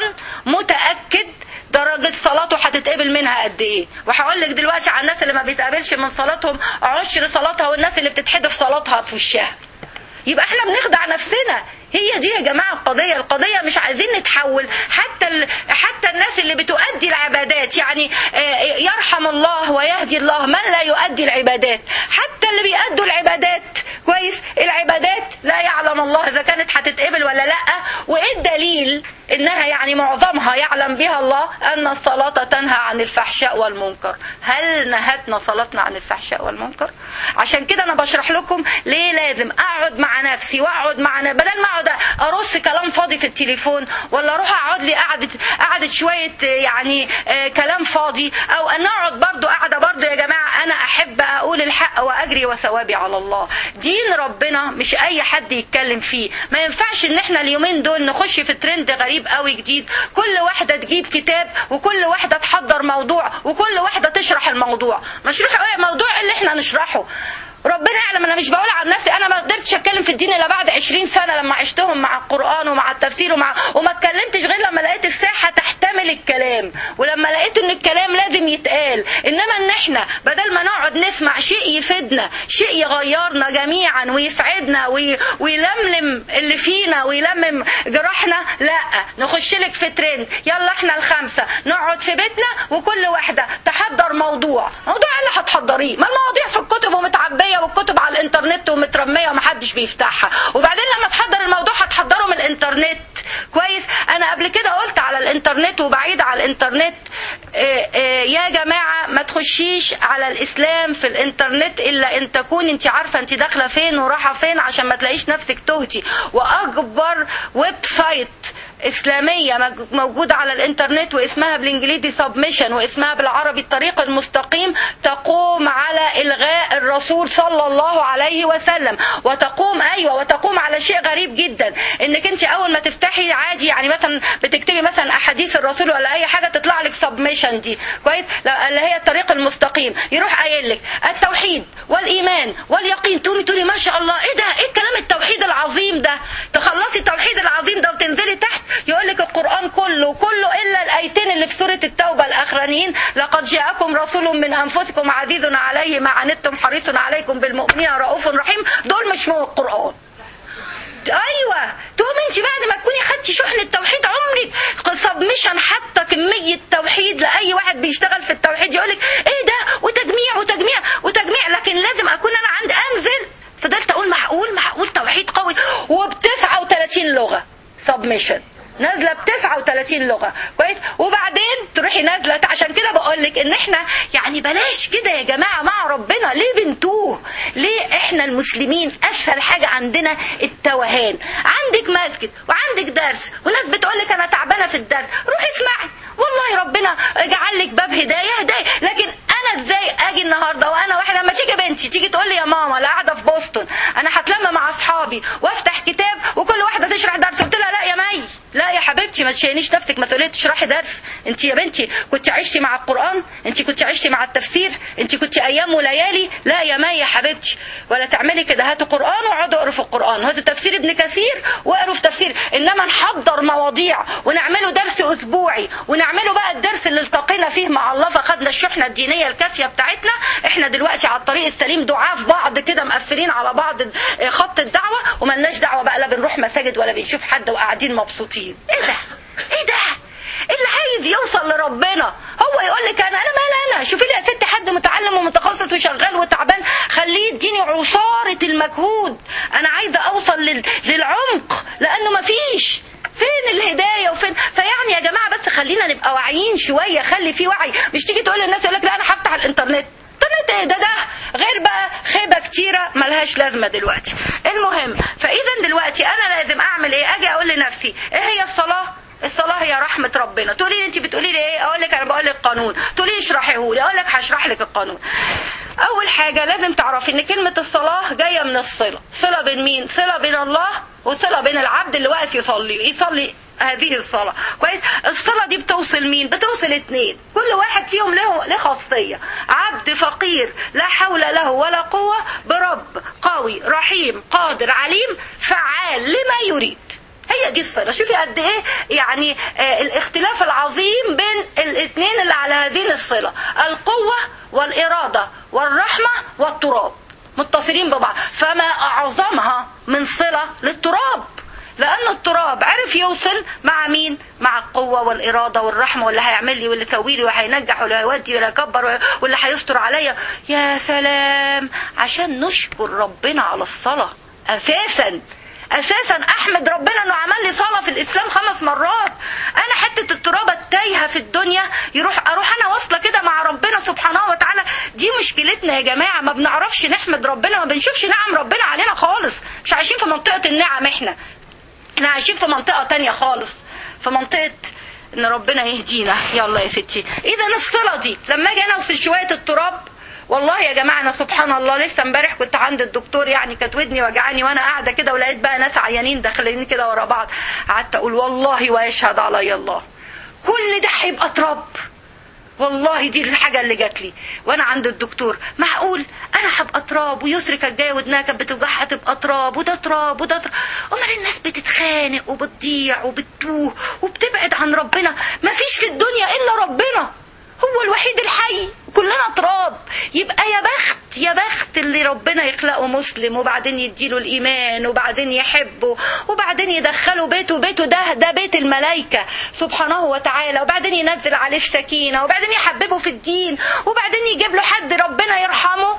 متاكد درجة صلاته هتتقبل منها قد ايه وهقول لك دلوقتي على الناس اللي ما بيتقبلش من صلاتهم عشر صلاتها والناس اللي بتتحدف صلاتها في وشها يبقى احنا بنخدع نفسنا هي دي يا جماعه القضيه القضيه مش عايزين نتحول حتى ال... حتى الناس اللي بتؤدي العبادات يعني آه، يرحم الله ويهدي الله من لا يؤدي العبادات حتى اللي بيأدوا العبادات كويس العبادات لا يعلم الله اذا كانت هتتقبل ولا لا وايه الدليل انها يعني معظمها يعلم بها الله ان الصلاه تنهى عن الفحشاء والمنكر هل نهتنا صلاتنا عن الفحشاء والمنكر عشان كده انا بشرح لكم ليه لازم اقعد مع نفسي واقعد مع ن- بدل ما اقعد ارص كلام فاضي في التليفون ولا اروح اقعد لي قعده قعده شويه آه، يعني آه، كلام فاضي او ان اقعد برضو قاعده برضو يا جماعه انا احب اقول الحق واجري وثوابي على الله دين ربنا مش اي حد يتكلم فيه ما ينفعش ان احنا اليومين دول نخش في ترند غريب قوي جديد كل واحده تجيب كتاب وكل واحده تحضر موضوع وكل واحده تشرح الموضوع مشروع ايه موضوع إيه اللي احنا نشرحه ربنا يعلم انا مش بقول عن نفسي انا ما قدرتش اتكلم في الدين الا بعد 20 سنه لما عشتهم مع القران ومع التفسير ومع وما اتكلمتش غير لما لقيت الساحه تحتمل الكلام ولما لقيت ان الكلام لازم يتقال انما ان احنا بدل ما نقعد نسمع شيء يفيدنا شيء يغيرنا جميعا ويسعدنا وي... ويلملم اللي فينا ويلمم جراحنا لا نخش لك في ترند يلا احنا الخمسه نقعد في بيتنا وكل واحده تحضر موضوع موضوع إيه اللي هتحضريه ما المواضيع في الكتب ومتعبيه والكتب على الانترنت ومترميه ومحدش بيفتحها وبعدين لما تحضر الموضوع هتحضره من الانترنت كويس انا قبل كده قلت على الانترنت وبعيد على الانترنت آه، آه، يا جماعه ما تخشيش على الاسلام في الانترنت الا ان تكون انت عارفه انت داخله فين ورايحه فين عشان ما تلاقيش نفسك تهتي واكبر ويب سايت إسلامية مج- موجودة على الإنترنت واسمها بالإنجليزي سبمشن واسمها بالعربي الطريق المستقيم تقوم على إلغاء الرسول صلى الله عليه وسلم وتقوم أيوة وتقوم على شيء غريب جدا إنك أنت أول ما تفتحي عادي يعني مثلا بتكتبي مثلا أحاديث الرسول ولا أي حاجة تطلع لك سبمشن دي كويس لا، اللي هي الطريق المستقيم يروح قايل لك التوحيد والإيمان واليقين تقومي تقولي ما شاء الله إيه ده إيه الكلام التوحيد العظيم ده تخلصي التوحيد العظيم ده وتنزلي تحت يقول لك القرآن كله كله إلا الآيتين اللي في سورة التوبة الأخرانيين لقد جاءكم رسول من أنفسكم عزيز عليه ما عنتم حريص عليكم بالمؤمنين رؤوف رحيم دول مش من القرآن ايوه تقوم انت بعد ما تكوني خدتي شحن التوحيد عمرك سبمشن حتى كميه توحيد لاي واحد بيشتغل في التوحيد يقولك ايه ده وتجميع وتجميع وتجميع لكن لازم اكون انا عند انزل فضلت اقول معقول معقول توحيد قوي وب 39 لغه سبمشن نازله ب 39 لغه كويس وبعدين تروحي نازله عشان كده بقول لك ان احنا يعني بلاش كده يا جماعه مع ربنا ليه بنتوه ليه احنا المسلمين اسهل حاجه عندنا التوهان عندك مسجد وعندك درس وناس بتقول لك انا تعبانه في الدرس روحي اسمعي والله ربنا جعل لك باب هدايه هدايه لكن انا ازاي اجي النهارده وانا واحده لما تيجي بنتي تيجي تقول لي يا ماما لا قاعده في بوسطن انا هتلم مع اصحابي وافتح كتاب وكل واحده تشرح درس قلت لها لا يا مي لا يا حبيبتي ما تشيليش نفسك مسؤوليه تشرحي درس انت يا بنتي كنت عشتي مع القران انت كنت عشتي مع التفسير انت كنت ايام وليالي لا يا مي يا حبيبتي ولا تعملي كده هاتوا قران وقعدوا اقروا في القران هاتوا تفسير ابن كثير واقروا في تفسير انما نحضر مواضيع ونعمله درس اسبوعي ونعمله بقى الدرس اللي التقينا فيه مع الله فخدنا الشحنه الدينيه الكافيه بتاعتنا احنا دلوقتي على الطريق السليم دعاة في بعض كده مقفلين على بعض خط الدعوه وملناش دعوه بقى لا بنروح مساجد ولا بنشوف حد وقاعدين مبسوطين ايه ده ايه ده اللي عايز يوصل لربنا هو يقول لك انا انا مال انا شوفي لي يا ستي حد متعلم ومتخصص وشغال وتعبان خليه يديني عصاره المجهود انا عايزه اوصل لل... للعمق لانه مفيش فين الهدايه وفين فيعني يا جماعه بس خلينا نبقى واعيين شويه خلي في وعي مش تيجي تقول للناس يقول لك لا انا هفتح الانترنت الانترنت ايه ده ده غير بقى خيبه كتيره ملهاش لازمه دلوقتي المهم فاذا دلوقتي انا لازم اعمل ايه اجي اقول لنفسي ايه هي الصلاه الصلاة هي رحمة ربنا تقولي لي انت بتقولي لي ايه اقول لك انا بقول لك قانون تقولي لي اشرحيه لي اقول لك هشرح لك القانون اول حاجة لازم تعرفي ان كلمة الصلاة جاية من الصلة صلة بين مين صلة بين الله وصلة بين العبد اللي واقف يصلي يصلي هذه الصلاة كويس الصلاة دي بتوصل مين بتوصل اتنين كل واحد فيهم له له خاصية عبد فقير لا حول له ولا قوة برب قوي رحيم قادر عليم فعال لما يريد هي دي الصلة شوفي قد ايه يعني آه الاختلاف العظيم بين الاثنين اللي على هذه الصلة القوة والإرادة والرحمة والتراب متصلين ببعض فما أعظمها من صلة للتراب لأن التراب عرف يوصل مع مين؟ مع القوة والإرادة والرحمة واللي هيعمل لي واللي يسوي لي وهينجح واللي هيودي واللي هيكبر واللي هيستر عليا يا سلام عشان نشكر ربنا على الصلاة أساسا اساسا احمد ربنا انه عمل لي صلاه في الاسلام خمس مرات انا حته الترابه التايهه في الدنيا يروح اروح انا واصله كده مع ربنا سبحانه وتعالى دي مشكلتنا يا جماعه ما بنعرفش نحمد ربنا ما بنشوفش نعم ربنا علينا خالص مش عايشين في منطقه النعم احنا احنا عايشين في منطقه تانية خالص في منطقه ان ربنا يهدينا يلا يا ستي اذا الصله دي لما اجي انا اوصل شويه التراب والله يا جماعه انا سبحان الله لسه امبارح كنت عند الدكتور يعني كانت ودني وجعاني وانا قاعده كده ولقيت بقى ناس عيانين داخلين كده ورا بعض قعدت اقول والله ويشهد علي الله كل ده هيبقى تراب والله دي الحاجة اللي جات لي وانا عند الدكتور معقول انا هبقى تراب ويسري كانت جايه ودنها كانت بتوجعها تبقى تراب وده تراب وده تراب امال الناس بتتخانق وبتضيع وبتتوه وبتبعد عن ربنا ما فيش في الدنيا الا ربنا هو الوحيد الحي كلنا تراب يبقى يا بخت يا بخت اللي ربنا يخلقه مسلم وبعدين يديله الايمان وبعدين يحبه وبعدين يدخله بيته بيته ده ده بيت الملائكه سبحانه وتعالى وبعدين ينزل عليه السكينه وبعدين يحببه في الدين وبعدين يجيب له حد ربنا يرحمه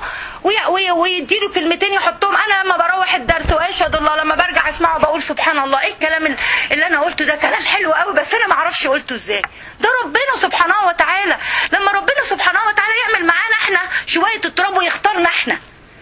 ويديله كلمتين يحطهم انا لما بروح الدرس واشهد الله لما برجع اسمعه بقول سبحان الله ايه الكلام اللي انا قلته ده كلام حلو قوي بس انا ما اعرفش قلته ازاي ده ربنا سبحانه وتعالى لما ربنا سبحانه وتعالى يعمل معانا احنا شويه التراب ويختارنا احنا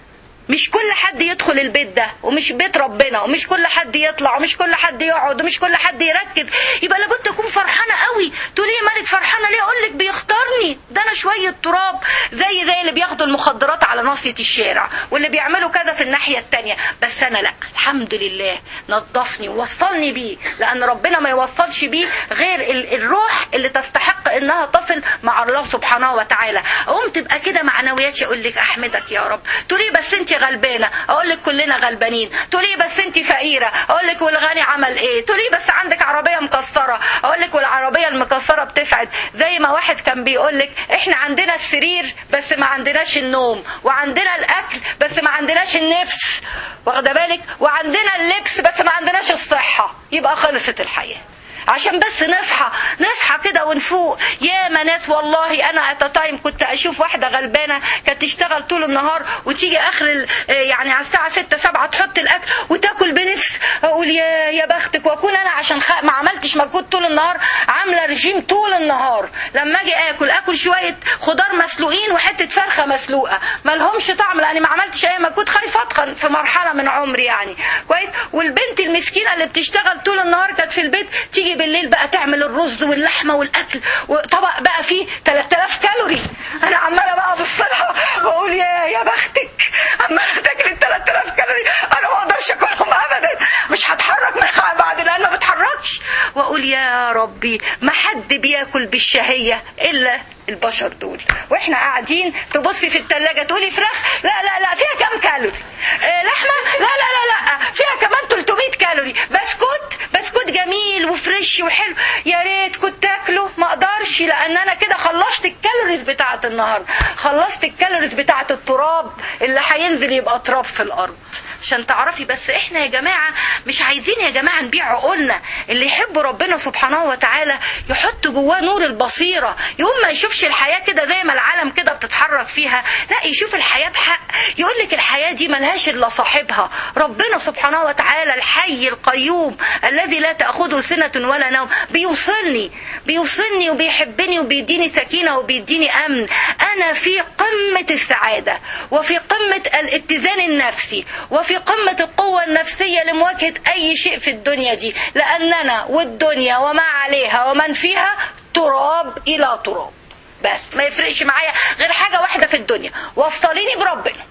مش كل حد يدخل البيت ده ومش بيت ربنا ومش كل حد يطلع ومش كل حد يقعد ومش كل حد يركب يبقى لابد اكون فرحانه قوي تقولي يا مالك فرحانه ليه اقول لك بيختارني ده انا شويه تراب زي زي اللي بياخدوا المخدرات على ناصيه الشارع واللي بيعملوا كذا في الناحيه التانية بس انا لا الحمد لله نظفني ووصلني بيه لان ربنا ما يوصلش بيه غير الروح اللي تستحق انها تصل مع الله سبحانه وتعالى اقوم تبقى كده معنوياتي اقول لك احمدك يا رب تقولي بس انت غلبانه اقول لك كلنا غلبانين تقولي بس انت فقيره اقول لك والغني عمل ايه تقولي بس عندك عربيه مكسره اقول لك والعربيه المكسره بتسعد زي ما واحد كان بيقول لك احنا عندنا السرير بس ما عندناش النوم وعندنا الاكل بس ما عندناش النفس واخده بالك وعندنا اللبس بس ما عندناش الصحه يبقى خلصت الحياه عشان بس نصحى نصحى كده ونفوق يا ما ناس والله انا ات تايم كنت اشوف واحده غلبانه كانت تشتغل طول النهار وتيجي اخر يعني على الساعه 6 7 تحط الاكل وتاكل بنفس اقول يا يا بختك واكون انا عشان خ... ما عملتش مجهود طول النهار عامله رجيم طول النهار لما اجي اكل اكل شويه خضار مسلوقين وحته فرخه مسلوقه ما لهمش طعم لاني ما عملتش اي مجهود خايفه اتقن في مرحله من عمري يعني كويس والبنت المسكينه اللي بتشتغل طول النهار كانت في البيت تيجي بالليل بقى تعمل الرز واللحمه والاكل وطبق بقى فيه 3000 كالوري انا عماله بقى ابص لها واقول يا يا بختك عماله تاكل ال 3000 كالوري انا ما اقدرش اكلهم ابدا مش هتحرك من بعد لان ما بتحركش واقول يا ربي ما حد بياكل بالشهيه الا البشر دول واحنا قاعدين تبصي في التلاجة تقولي فراخ لا لا لا فيها كام كالوري آه لحمه لا لا لا لا فيها كمان 300 كالوري بسكوت بسكوت جميل وفريش وحلو يا ريت كنت اكله ما اقدرش لان انا كده خلصت الكالوريز بتاعه النهارده خلصت الكالوريز بتاعه التراب اللي هينزل يبقى تراب في الارض عشان تعرفي بس احنا يا جماعة مش عايزين يا جماعة نبيع عقولنا اللي يحب ربنا سبحانه وتعالى يحط جواه نور البصيرة يقوم ما يشوفش الحياة كده زي ما العالم كده بتتحرك فيها لا يشوف الحياة بحق يقول لك الحياة دي ملهاش الا صاحبها ربنا سبحانه وتعالى الحي القيوم الذي لا تأخذه سنة ولا نوم بيوصلني بيوصلني وبيحبني وبيديني سكينة وبيديني أمن أنا في قمة السعادة وفي قمة الاتزان النفسي وفي قمة القوة النفسية لمواجهة أي شيء في الدنيا دي لأننا والدنيا وما عليها ومن فيها تراب إلى تراب بس ما يفرقش معايا غير حاجة واحدة في الدنيا وصليني بربنا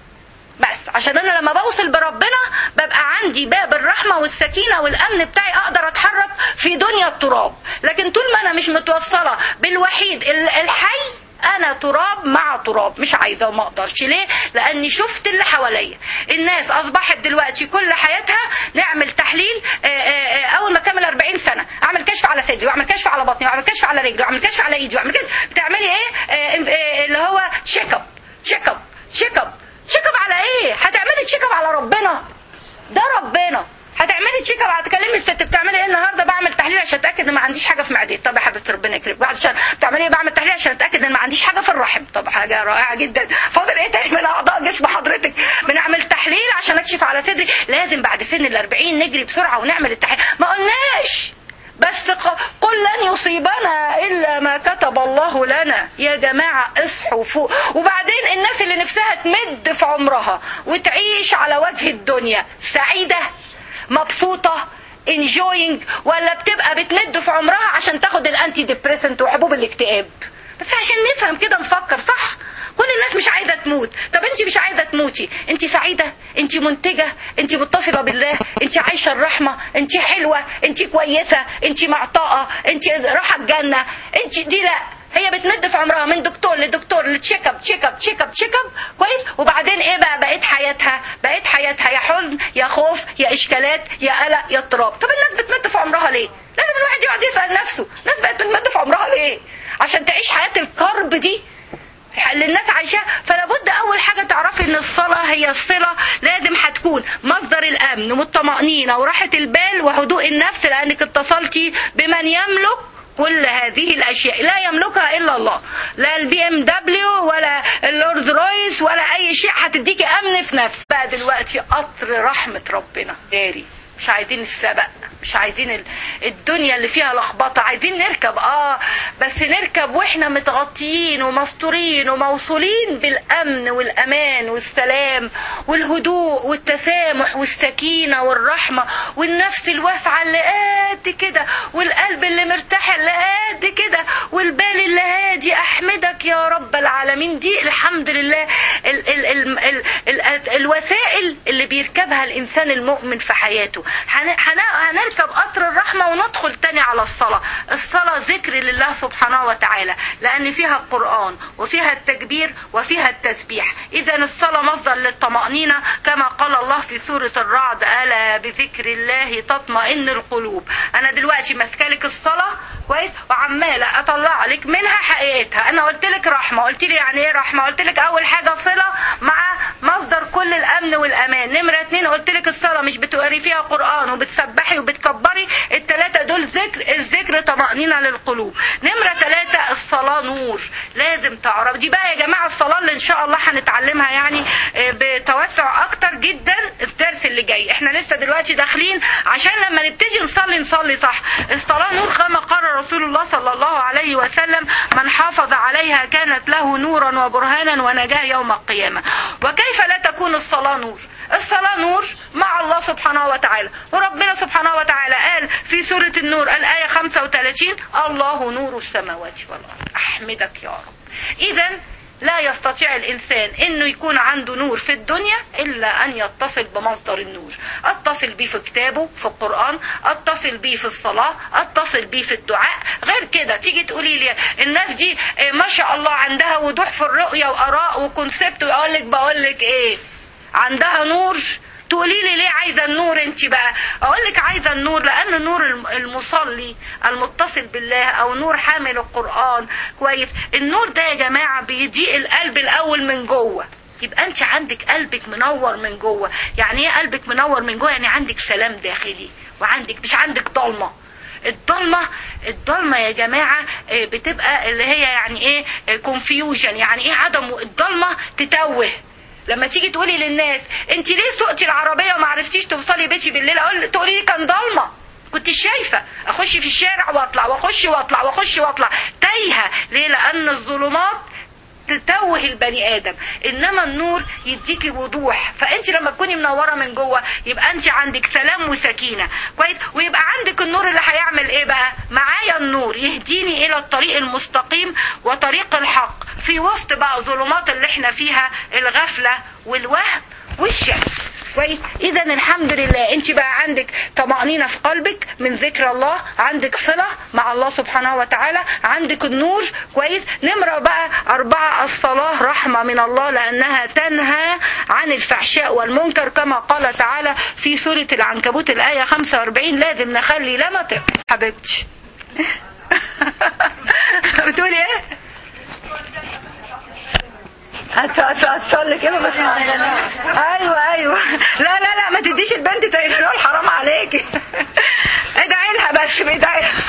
بس عشان انا لما بوصل بربنا ببقى عندي باب الرحمه والسكينه والامن بتاعي اقدر اتحرك في دنيا التراب لكن طول ما انا مش متوصله بالوحيد الحي انا تراب مع تراب مش عايزه وما اقدرش ليه لاني شفت اللي حواليا الناس اصبحت دلوقتي كل حياتها نعمل تحليل آآ آآ اول ما كمل 40 سنه اعمل كشف على صدري واعمل كشف على بطني واعمل كشف على رجلي واعمل كشف على ايدي واعمل كشف بتعملي ايه آآ اللي هو تشيك اب تشيك اب تشيك اب تشيك اب على ايه هتعملي تشيك اب على ربنا ده ربنا هتعملي تشيك اب هتكلمي الست بتعملي ايه النهارده بعمل تحليل عشان اتاكد ان ما عنديش حاجه في معدتي طب يا حبيبتي ربنا يكرمك بعد عشان بتعملي ايه بعمل تحليل عشان اتاكد ان ما عنديش حاجه في الرحم طب حاجه رائعه جدا فاضل ايه تاني من اعضاء جسم حضرتك بنعمل تحليل عشان اكشف على صدري لازم بعد سن ال 40 نجري بسرعه ونعمل التحليل ما قلناش بس قل لن يصيبنا الا ما كتب الله لنا يا جماعه اصحوا فوق وبعدين الناس اللي نفسها تمد في عمرها وتعيش على وجه الدنيا سعيده مبسوطه انجوينج ولا بتبقى بتمد في عمرها عشان تاخد الانتي ديبريسنت وحبوب الاكتئاب بس عشان نفهم كده نفكر صح كل الناس مش عايزه تموت طب انت مش عايزه تموتي انت سعيده انت منتجه انت متصله بالله انت عايشه الرحمه انت حلوه انت كويسه انت معطاءه انت رايحه الجنه انت دي لا هي بتمد في عمرها من دكتور لدكتور لتشيك اب تشيك اب تشيك اب تشيك اب كويس وبعدين ايه بقى بقيت حياتها بقيت حياتها يا حزن يا خوف يا اشكالات يا قلق يا اضطراب طب الناس بتمد في عمرها ليه لازم الواحد يقعد يسال نفسه الناس بقت بتمد في عمرها ليه عشان تعيش حياه الكرب دي اللي الناس عايشاه فلابد اول حاجه تعرفي ان الصلاه هي الصله لازم هتكون مصدر الامن والطمانينه وراحه البال وهدوء النفس لانك اتصلتي بمن يملك كل هذه الاشياء لا يملكها الا الله لا البي ام دبليو ولا اللورد رويس ولا اي شيء هتديكي امن في نفس بقى دلوقتي قطر رحمه ربنا غيري مش عايزين السبق مش عايزين الدنيا اللي فيها لخبطه عايزين نركب اه بس نركب واحنا متغطيين ومستورين وموصولين بالامن والامان والسلام والهدوء والتسامح والسكينه والرحمه والنفس الواسعه اللي قد كده والقلب اللي مرتاح اللي قد كده والبال اللي هادي احمدك يا رب العالمين دي الحمد لله ال ال ال ال ال ال الوسائل اللي بيركبها الانسان المؤمن في حياته هنركب قطر الرحمه وندخل تاني على الصلاه الصلاه ذكر لله سبحانه وتعالى لان فيها القران وفيها التكبير وفيها التسبيح اذا الصلاه مصدر للطمانينه كما قال الله في سوره الرعد الا بذكر الله تطمئن القلوب انا دلوقتي ماسكالك الصلاه كويس وعماله اطلع لك منها حقيقتها انا قلت لك رحمه قلت لي يعني ايه رحمه قلت لك اول حاجه صله مع مصدر كل الامن والامان نمره اتنين قلت لك الصلاه مش بتقري فيها قران وبتسبحي وبتكبري الثلاثه دول ذكر الذكر طمانينه للقلوب نمره ثلاثه الصلاه نور لازم تعرف دي بقى يا جماعه الصلاه اللي ان شاء الله هنتعلمها يعني بتوسع اكتر جدا الدرس اللي جاي احنا لسه دلوقتي داخلين عشان لما نبتدي نصلي نصلي صح الصلاه نور كما قال رسول الله صلى الله عليه وسلم من حافظ عليها كانت له نورا وبرهانا ونجاه يوم القيامه وكيف لا تكون الصلاه نور الصلاة نور مع الله سبحانه وتعالى وربنا سبحانه وتعالى قال في سورة النور الآية 35 الله نور السماوات والأرض أحمدك يا رب إذا لا يستطيع الإنسان إنه يكون عنده نور في الدنيا إلا أن يتصل بمصدر النور أتصل بيه في كتابه في القرآن أتصل بيه في الصلاة أتصل بيه في الدعاء غير كده تيجي تقولي لي الناس دي إيه، ما شاء الله عندها وضوح في الرؤية وآراء وكونسبت وأقول لك بقول لك إيه عندها نور تقولي لي ليه عايزه النور انت بقى اقول لك عايزه النور لان نور الم- المصلي المتصل بالله او نور حامل القران كويس النور ده يا جماعه بيضيء القلب الاول من جوه يبقى انت عندك قلبك منور من جوه يعني ايه قلبك منور من جوه يعني عندك سلام داخلي وعندك مش عندك ضلمه الضلمة الضلمة يا جماعة آه، بتبقى اللي هي يعني ايه كونفيوجن يعني ايه عدم الضلمة تتوه لما تيجي تقولي للناس انت ليه سوقتي العربيه وما عرفتيش توصلي بيتي بالليل اقول تقولي لي كان ضلمه كنت شايفه اخش في الشارع واطلع واخش واطلع واخش واطلع تايهه ليه لان الظلمات تتوه البني ادم انما النور يديكي وضوح فانت لما تكوني منوره من جوه يبقى انت عندك سلام وسكينه كويس ويبقى عندك النور اللي هيعمل ايه بقى معايا النور يهديني الى الطريق المستقيم وطريق الحق في وسط بقى ظلمات اللي احنا فيها الغفله والوهم والشك كويس اذا الحمد لله انت بقى عندك طمأنينة في قلبك من ذكر الله عندك صلة مع الله سبحانه وتعالى عندك النور كويس نمرة بقى أربعة الصلاة رحمة من الله لأنها تنهى عن الفحشاء والمنكر كما قال تعالى في سورة العنكبوت الآية 45 لازم نخلي لما تقرأ حبيبتي بتقولي ايه؟ هتصلي كده بس ايوه ايوه لا لا لا ما تديش البنت تايلانول حرام عليكي ادعي لها بس ادعي لها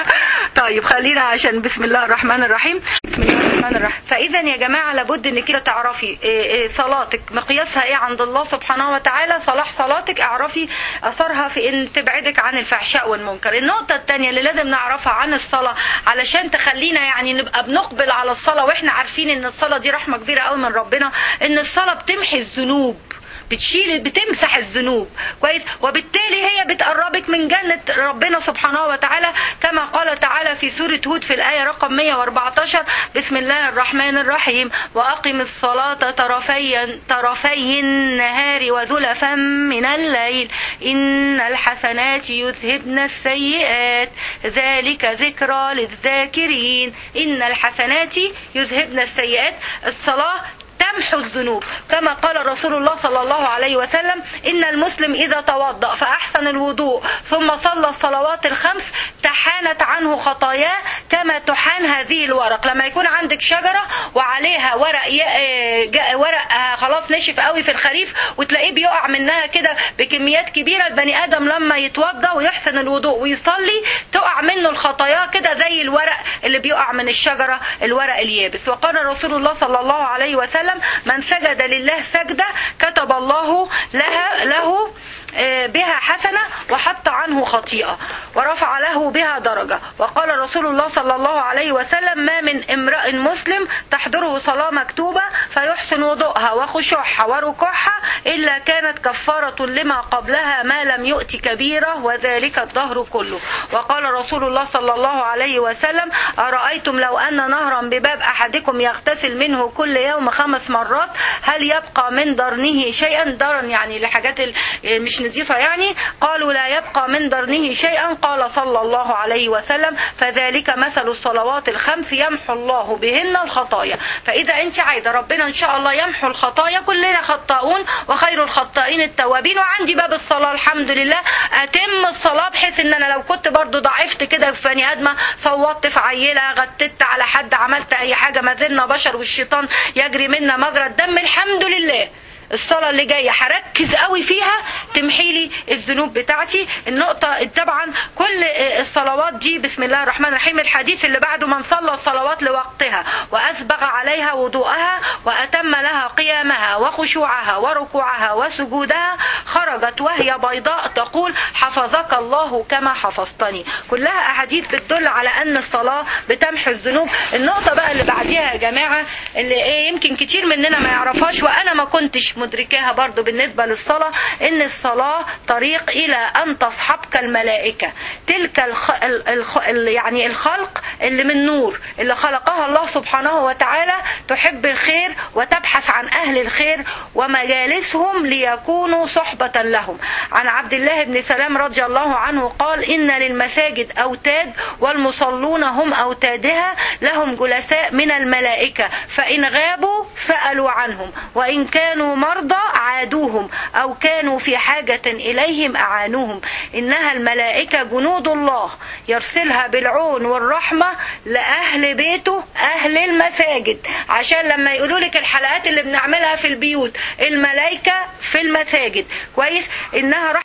طيب خلينا عشان بسم الله الرحمن الرحيم بسم الله الرحمن الرحيم فاذا يا جماعه لابد ان كده تعرفي إيه إيه صلاتك مقياسها ايه عند الله سبحانه وتعالى صلاح صلاتك اعرفي اثرها في ان تبعدك عن الفحشاء والمنكر النقطه الثانيه اللي لازم نعرفها عن الصلاه علشان تخلينا يعني نبقى بنقبل على الصلاه واحنا عارفين ان الصلاه دي رحمه كبيره قوي من ربنا ان الصلاه بتمحي الذنوب بتشيل بتمسح الذنوب كويس وبالتالي هي بتقربك من جنة ربنا سبحانه وتعالى كما قال تعالى في سورة هود في الآية رقم 114 بسم الله الرحمن الرحيم وأقم الصلاة طرفي طرفي النهار وزلفا من الليل إن الحسنات يذهبن السيئات ذلك ذكرى للذاكرين إن الحسنات يذهبن السيئات الصلاة تمحو الذنوب كما قال رسول الله صلى الله عليه وسلم إن المسلم إذا توضأ فأحسن الوضوء ثم صلى الصلوات الخمس تحانت عنه خطاياه كما تحان هذه الورق لما يكون عندك شجرة وعليها ورق ي... جا- ورق آه، خلاص نشف قوي في الخريف وتلاقيه بيقع منها كده بكميات كبيرة البني آدم لما يتوضأ ويحسن الوضوء ويصلي تقع منه الخطايا كده زي الورق اللي بيقع من الشجرة الورق اليابس وقال رسول الله صلى الله عليه وسلم من سجد لله سجدة كتب الله لها له آه، بها حسنة وحط عنه خطيئة ورفع له بها درجة وقال رسول الله صلى الله عليه وسلم ما من امرأ مسلم تحضره صلاة مكتوبة فيحسن وضوءها وخشوعها وركوعها إلا كانت كفارة لما قبلها ما لم يؤت كبيرة وذلك الظهر كله وقال رسول الله صلى الله عليه وسلم أرأيتم لو أن نهرا بباب أحدكم يغتسل منه كل يوم خمس مرات هل يبقى من درنه شيئا درن يعني لحاجات ال- مش نظيفة يعني قالوا لا يبقى من درنه شيئا قال صلى الله عليه وسلم فذلك مثل الصلوات الخمس يمحو الله بهن الخطايا فإذا أنت عايزة ربنا إن شاء الله يمحو الخطايا كلنا خطاؤون وخير الخطائين التوابين وعندي باب الصلاة الحمد لله أتم الصلاة بحيث إن أنا لو كنت برضو ضعفت كده في بني آدمة صوتت في عيلة غتت على حد عملت أي حاجة ما زلنا بشر والشيطان يجري منا مجرى الدم الحمد لله الصلاة اللي جاية هركز قوي فيها تمحي لي الذنوب بتاعتي النقطة طبعا كل الصلوات دي بسم الله الرحمن الرحيم الحديث اللي بعده من صلى الصلوات لوقتها وأسبغ عليها وضوءها وأتم لها قيامها وخشوعها وركوعها وسجودها خرجت وهي بيضاء تقول حفظك الله كما حفظتني كلها أحاديث بتدل على أن الصلاة بتمحو الذنوب النقطة بقى اللي بعديها يا جماعة اللي إيه يمكن كتير مننا ما يعرفهاش وأنا ما كنتش مش مدركاها برضو بالنسبة للصلاة ان الصلاة طريق الى ان تصحبك الملائكة تلك الخ... ال... الخ... ال... يعني الخلق اللي من نور اللي خلقها الله سبحانه وتعالى تحب الخير وتبحث عن اهل الخير ومجالسهم ليكونوا صحبة لهم عن عبد الله بن سلام رضي الله عنه قال ان للمساجد اوتاد والمصلون هم اوتادها لهم جلساء من الملائكة فان غابوا سألوا عنهم وإن كانوا مرضى عادوهم أو كانوا في حاجة إليهم أعانوهم إنها الملائكة جنود الله يرسلها بالعون والرحمة لأهل بيته أهل المساجد عشان لما يقولوا لك الحلقات اللي بنعملها في البيوت الملائكة في المساجد كويس إنها